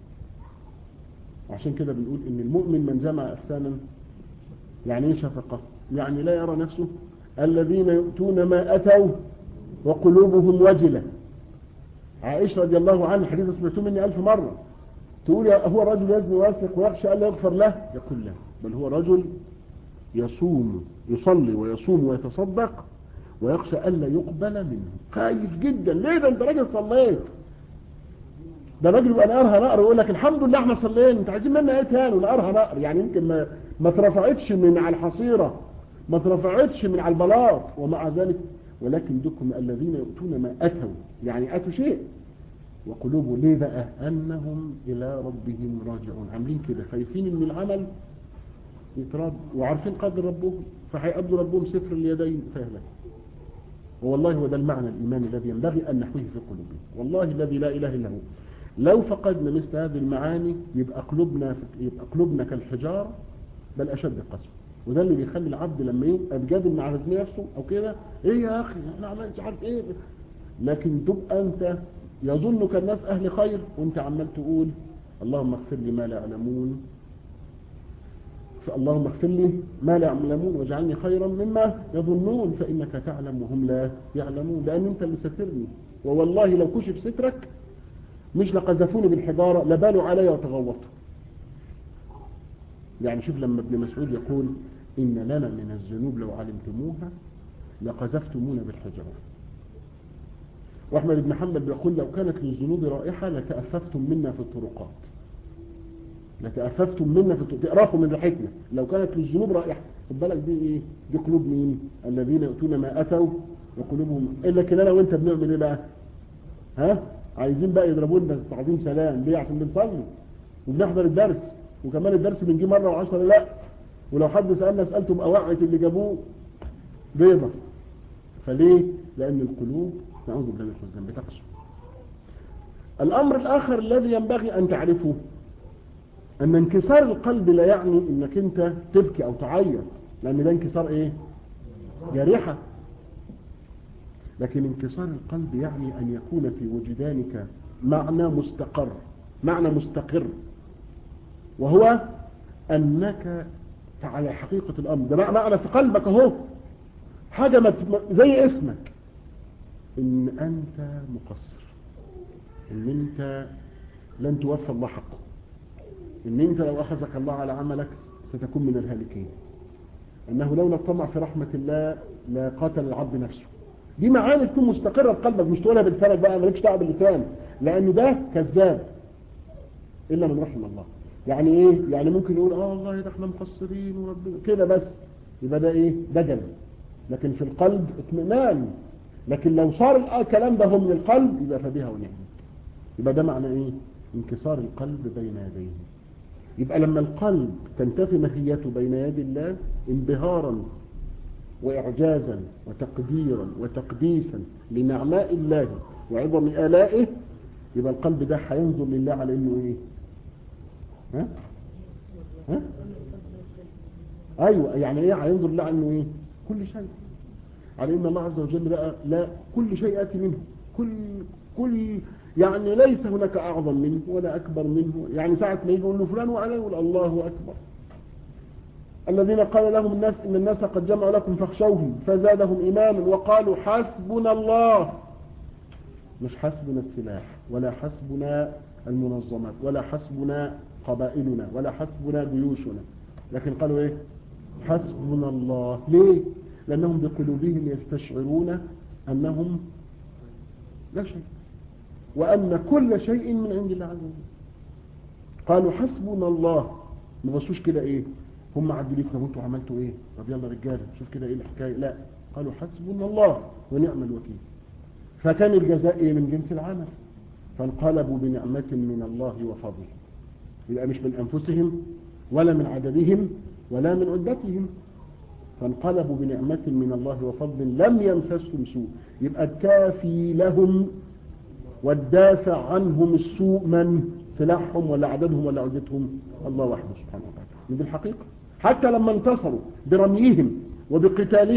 عشان كده بنقول ان المؤمن من جمع احسانا يعني ايه شفقة يعني لا يرى نفسه الذين يؤتون ما اتوا وقلوبهم وجلة عائشة رضي الله عنها حديث سمعتوه مني ألف مرة تقول هو رجل يزني ويسرق ويخشى ألا يغفر له يقول لا بل هو رجل يصوم يصلي ويصوم ويتصدق ويخشى ألا يقبل منه خايف جدا ليه ده انت راجل صليت ده راجل يبقى نقرها نقر ويقول لك الحمد لله احنا صلينا انت عايزين منا ايه تاني ونقرها نقر يعني يمكن ما ما اترفعتش من على الحصيره ما اترفعتش من على البلاط ومع ذلك ولكن دكم الذين يؤتون ما اتوا يعني اتوا شيء وقلوبه ليه بقى انهم الى ربهم راجعون عاملين كده خايفين ان العمل يترد وعارفين قدر ربهم فهيقابلوا ربهم سفر اليدين فيهلك والله هو ده المعنى الإيماني الذي ينبغي أن نحويه في قلوبنا والله الذي لا إله إلا هو لو فقدنا مثل هذه المعاني يبقى قلوبنا يبقى قلوبنا كالحجار بل أشد قسوة وده اللي بيخلي العبد لما يبقى بجادل مع نفسه أو كده إيه يا أخي إحنا عملت عارف إيه لكن تبقى أنت يظنك الناس أهل خير وأنت عمال تقول اللهم اغفر لي ما لا يعلمون فاللهم اغفر لي ما لا يعلمون واجعلني خيرا مما يظنون فإنك تعلم وهم لا يعلمون لأن أنت اللي سترني ووالله لو كشف سترك مش لقذفوني بالحجارة لبالوا علي وتغوطوا يعني شوف لما ابن مسعود يقول إن لنا من الذنوب لو علمتموها لقذفتمونا بالحجارة وأحمد بن حنبل يقول لو كانت للذنوب رائحة لتأففتم منا في الطرقات لتأففتم منا في تقرفوا من ريحتنا لو كانت للذنوب رائحة خد بالك دي ايه دي قلوب مين الذين يؤتون ما اتوا وقلوبهم الا كده انا وانت بنعمل ايه بقى ها عايزين بقى يضربوا لنا تعظيم سلام ليه عشان بنصلي وبنحضر الدرس وكمان الدرس بنجي مره وعشرة لا ولو حد سالنا سالتم اوعت اللي جابوه بيضه فليه لان القلوب نعوذ بالله من الذنب بتقسو الامر الاخر الذي ينبغي ان تعرفه ان انكسار القلب لا يعني انك انت تبكي او تعيط لان ده انكسار ايه جارحة لكن انكسار القلب يعني ان يكون في وجدانك معنى مستقر معنى مستقر وهو انك على حقيقة الامر ده معنى في قلبك اهو حاجة ما زي اسمك ان انت مقصر ان انت لن توفى الله حقه ان انت لو اخذك الله على عملك ستكون من الهالكين انه لولا الطمع في رحمة الله لقاتل العبد نفسه دي معاني تكون مستقرة في قلبك مش تقولها بلسانك بقى مالكش دعوه باللسان لان ده كذاب الا من رحم الله يعني ايه يعني ممكن يقول اه والله ده احنا مقصرين وربنا كده بس يبقى ده ايه دجل لكن في القلب اطمئنان لكن لو صار الكلام ده هو من القلب يبقى فبها ونعمت يبقى ده معنى ايه انكسار القلب بين يديه يبقى لما القلب تنتفي مهيته بين يدي الله انبهارا وإعجازا وتقديرا وتقديسا لنعماء الله وعظم آلائه يبقى القلب ده هينظر لله على انه ايه ها ها ايوه يعني ايه هينظر لله على انه ايه كل شيء على ان الله عز وجل بقى لا كل شيء ياتي منه كل كل يعني ليس هناك أعظم منه ولا أكبر منه يعني ساعة ما يقول له فلان وعليه يقول الله أكبر الذين قال لهم الناس إن الناس قد جمعوا لكم فاخشوهم فزادهم إيمانا وقالوا حسبنا الله مش حسبنا السلاح ولا حسبنا المنظمات ولا حسبنا قبائلنا ولا حسبنا جيوشنا لكن قالوا ايه حسبنا الله ليه لأنهم بقلوبهم يستشعرون أنهم لا شيء وأن كل شيء من عند الله عز وجل قالوا حسبنا الله ما بصوش كده ايه هم عدلوا طب انتوا عملتوا ايه طب يلا رجاله شوف كده ايه الحكايه لا قالوا حسبنا الله ونعم الوكيل فكان الجزاء ايه من جنس العمل فانقلبوا بنعمة من الله وفضل يبقى مش من انفسهم ولا من عددهم ولا من عدتهم فانقلبوا بنعمة من الله وفضل لم يمسسهم سوء يبقى الكافي لهم والدافع عنهم السوء من سلاحهم ولا عددهم ولا عدتهم الله وحده سبحانه وتعالى دي الحقيقة حتى لما انتصروا برميهم وبقتالهم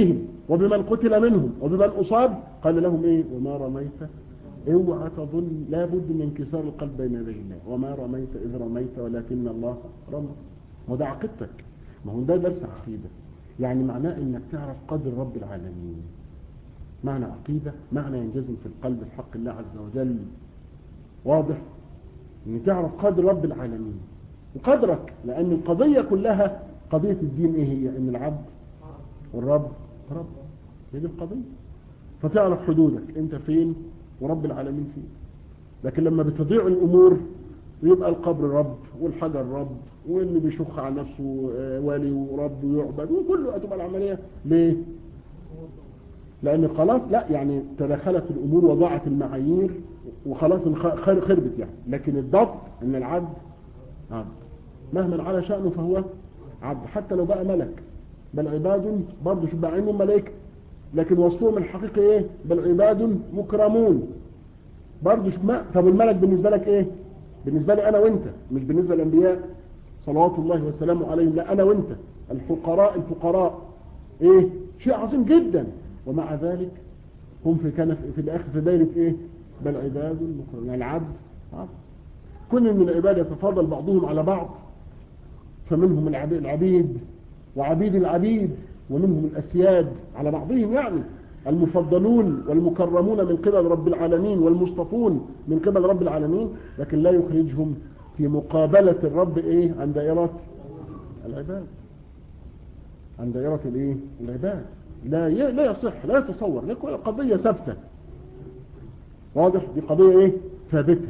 وبمن قتل منهم وبمن أصاب قال لهم إيه وما رميت اوعى تظن لابد من انكسار القلب بين يدي الله وما رميت إذ رميت ولكن الله رمى وده عقيدتك ما هو ده درس عقيدة يعني معناه انك تعرف قدر رب العالمين معنى عقيدة معنى ينجزم في القلب في حق الله عز وجل واضح ان تعرف قدر رب العالمين وقدرك لان القضية كلها قضية الدين ايه هي ان العبد والرب رب هي دي القضية فتعرف حدودك انت فين ورب العالمين فين لكن لما بتضيع الامور يبقى القبر رب والحجر رب واللي بيشخ على نفسه والي ورب ويعبد وكله هتبقى العملية ليه لان خلاص لا يعني تدخلت الامور وضاعت المعايير وخلاص خربت يعني لكن الضبط ان العبد عبد مهما على شأنه فهو عبد حتى لو بقى ملك بل عباد برضه شو بقى انهم ملائكه لكن وصفهم الحقيقي ايه بل عباد مكرمون برضه شو ما طب الملك بالنسبه لك ايه بالنسبه لي انا وانت مش بالنسبه للانبياء صلوات الله وسلامه عليهم لا انا وانت الفقراء الفقراء ايه شيء عظيم جدا ومع ذلك هم في كان في الاخر في دايره ايه بل عباد المكرمون يعني العبد عبد كل من العباد يتفاضل بعضهم على بعض فمنهم العبيد وعبيد العبيد ومنهم الأسياد على بعضهم يعني المفضلون والمكرمون من قبل رب العالمين والمصطفون من قبل رب العالمين لكن لا يخرجهم في مقابلة الرب ايه عن دائرة العباد عن دائرة الايه العباد لا ي... لا يصح لا يتصور لكن قضية ثابتة واضح دي قضية ايه ثابتة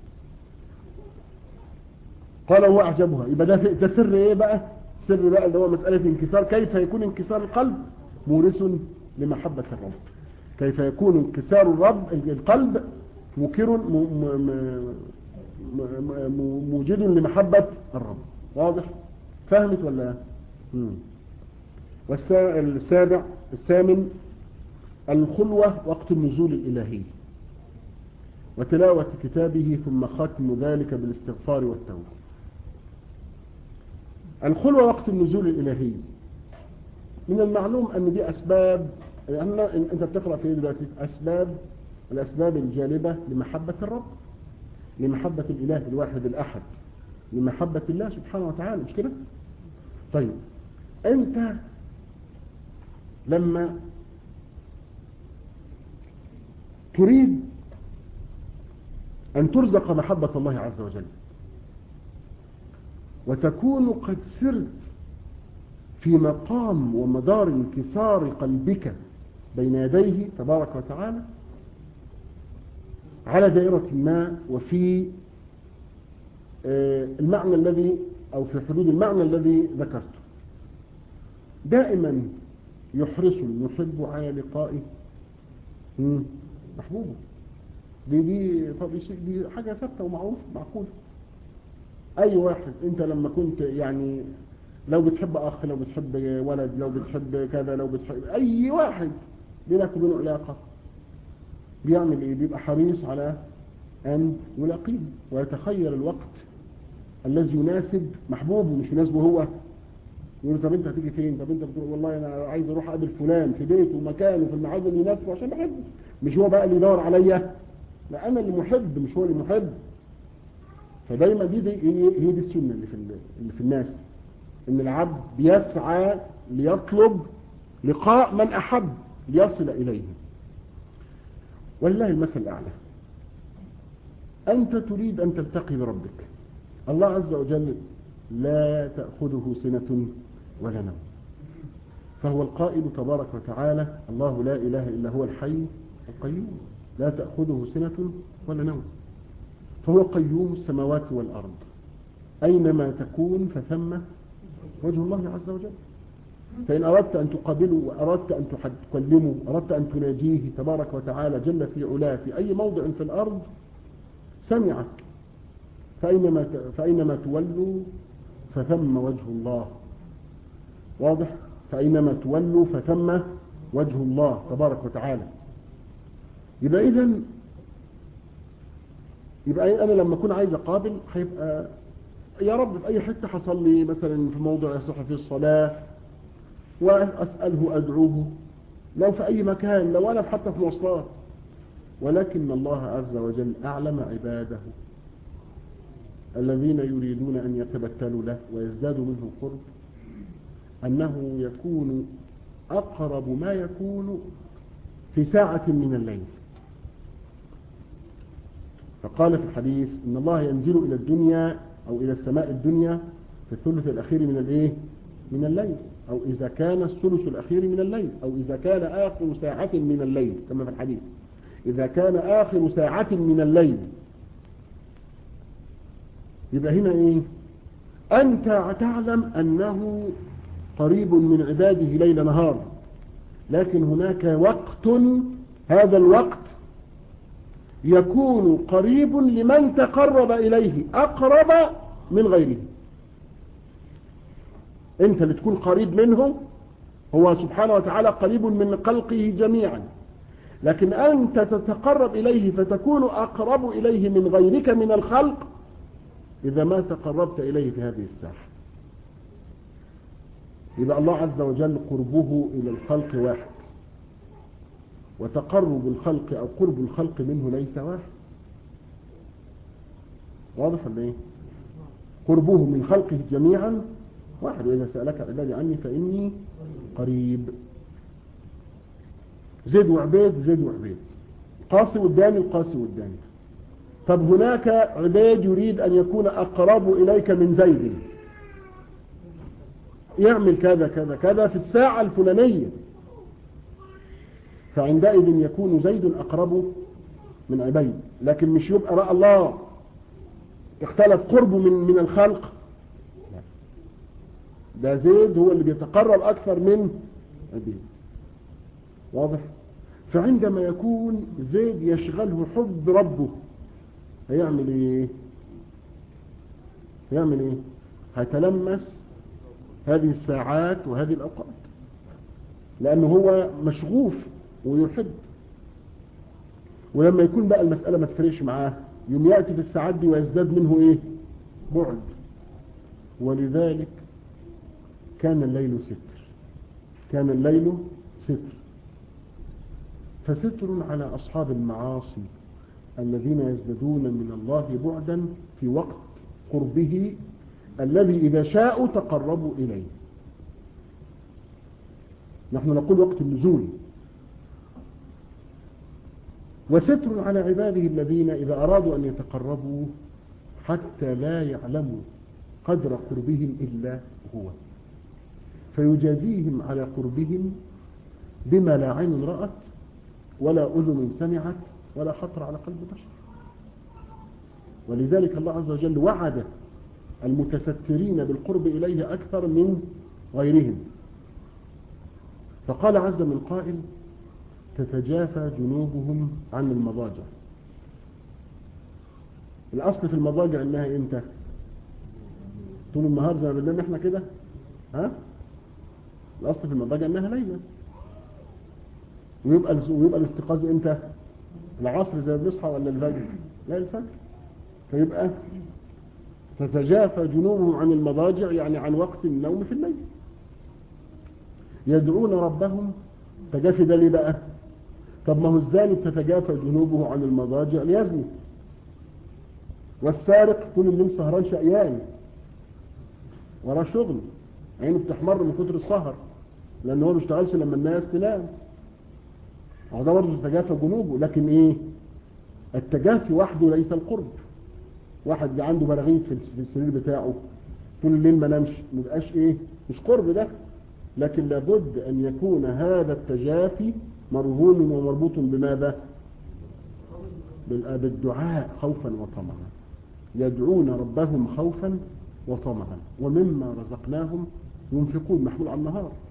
قال هو اعجبها يبقى ده, ده سر ايه بقى سر بقى اللي هو مسألة انكسار كيف يكون انكسار القلب مورث لمحبة الرب كيف يكون انكسار الرب القلب مكر موجد لمحبة الرب واضح فهمت ولا والسابع الثامن الخلوة وقت النزول الإلهي وتلاوة كتابه ثم ختم ذلك بالاستغفار والتوبة الخلوة وقت النزول الإلهي من المعلوم أن دي أسباب لأن أنت بتقرأ في دلوقتي أسباب الأسباب الجالبة لمحبة الرب لمحبة الإله الواحد الأحد لمحبة الله سبحانه وتعالى مش كده طيب أنت لما تريد أن ترزق محبة الله عز وجل وتكون قد سرت في مقام ومدار انكسار قلبك بين يديه تبارك وتعالى على دائرة ما وفي المعنى الذي أو في حدود المعنى الذي ذكرته دائما يحرص المحب على لقاء محبوبه دي دي دي حاجة ثابتة ومعروفة معقولة اي واحد انت لما كنت يعني لو بتحب اخ لو بتحب ولد لو بتحب كذا لو بتحب اي واحد بينك وبينه علاقة بيعمل ايه بيبقى حريص على ان يلاقيه ويتخيل الوقت الذي يناسب محبوبه مش يناسبه هو يقول طب انت هتيجي فين طب انت بتقول والله انا عايز اروح اقابل فلان في بيته ومكانه في الميعاد اللي يناسبه عشان بحبه مش هو بقى اللي يدور عليا لا انا اللي محب مش هو اللي محب فدايما دي, دي هي دي السنة اللي في, اللي في الناس ان العبد بيسعى ليطلب لقاء من احب ليصل اليه ولله المثل الاعلى انت تريد ان تلتقي بربك الله عز وجل لا تأخذه سنة ولا نوم فهو القائل تبارك وتعالى الله لا اله الا هو الحي القيوم لا تأخذه سنة ولا نوم فهو قيوم السماوات والأرض أينما تكون فثم وجه الله عز وجل فإن أردت أن تقابله وأردت أن تكلمه أردت أن تناجيه تبارك وتعالى جل في علاه في أي موضع في الأرض سمعك فأينما, فأينما تولوا فثم وجه الله واضح فأينما تولوا فثم وجه الله تبارك وتعالى يبقى إذا يبقى أنا لما أكون عايز أقابل هيبقى يا رب في أي حتة حصل لي مثلا في موضع يصح فيه الصلاة وأسأله أدعوه لو في أي مكان لو أنا حتى في مواصلات ولكن الله عز وجل أعلم عباده الذين يريدون أن يتبتلوا له ويزدادوا منه قرب أنه يكون أقرب ما يكون في ساعة من الليل فقال في الحديث إن الله ينزل إلى الدنيا أو إلى السماء الدنيا في الثلث الأخير من الإيه؟ من الليل أو إذا كان الثلث الأخير من الليل أو إذا كان آخر ساعة من الليل كما في الحديث إذا كان آخر ساعة من الليل يبقى هنا إيه أنت تعلم أنه قريب من عباده ليل نهار لكن هناك وقت هذا الوقت يكون قريب لمن تقرب إليه أقرب من غيره أنت اللي تكون قريب منه هو سبحانه وتعالى قريب من خلقه جميعا لكن أنت تتقرب إليه فتكون أقرب إليه من غيرك من الخلق إذا ما تقربت إليه في هذه الساحة يبقى الله عز وجل قربه إلى الخلق واحد وتقرب الخلق أو قرب الخلق منه ليس واحد واضح ولا ايه قربه من خلقه جميعا واحد وإذا سألك عبادي عني فإني قريب زيد وعبيد زيد وعبيد قاسي والداني القاسي والداني طب هناك عبيد يريد أن يكون أقرب إليك من زيد يعمل كذا كذا كذا في الساعة الفلانية فعندئذ يكون زيد أقرب من عبيد لكن مش يبقى رأى الله اختلف قربه من من الخلق ده زيد هو اللي بيتقرب أكثر من عبيد واضح فعندما يكون زيد يشغله حب ربه هيعمل ايه هيعمل ايه هيتلمس هذه الساعات وهذه الأوقات لأنه هو مشغوف ويحب ولما يكون بقى المسألة ما تفرقش معاه يوم يأتي في الساعات دي ويزداد منه ايه بعد ولذلك كان الليل ستر كان الليل ستر فستر على أصحاب المعاصي الذين يزدادون من الله بعدا في وقت قربه الذي إذا شاءوا تقربوا إليه نحن نقول وقت النزول وستر على عباده الذين إذا أرادوا أن يتقربوا حتى لا يعلموا قدر قربهم إلا هو فيجازيهم على قربهم بما لا عين رأت ولا أذن سمعت ولا خطر على قلب بشر ولذلك الله عز وجل وعد المتسترين بالقرب إليه أكثر من غيرهم فقال عز من قائل تتجافى جنوبهم عن المضاجع الأصل في المضاجع إنها إمتى طول النهار زي ما بننام إحنا كده ها الأصل في المضاجع إنها ليلة ويبقى ويبقى الاستيقاظ إمتى العصر زي بنصحى ولا الفجر لا الفجر فيبقى تتجافى جنوبهم عن المضاجع يعني عن وقت النوم في الليل يدعون ربهم تجافي ده ليه بقى طب ما هو الزاني تتجافى جنوبه عن المضاجع ليزني والسارق طول الليل سهران شقيان وراه شغل عينه بتحمر من كتر السهر لان هو ما بيشتغلش لما الناس تنام هو ده برضه تتجافى جنوبه لكن ايه التجافي وحده ليس القرب واحد عنده براغيث في السرير بتاعه طول الليل ما نامش ما بقاش ايه مش قرب ده لكن لابد ان يكون هذا التجافي مرهون ومربوط بماذا بالدعاء خوفا وطمعا يدعون ربهم خوفا وطمعا ومما رزقناهم ينفقون محمول على النهار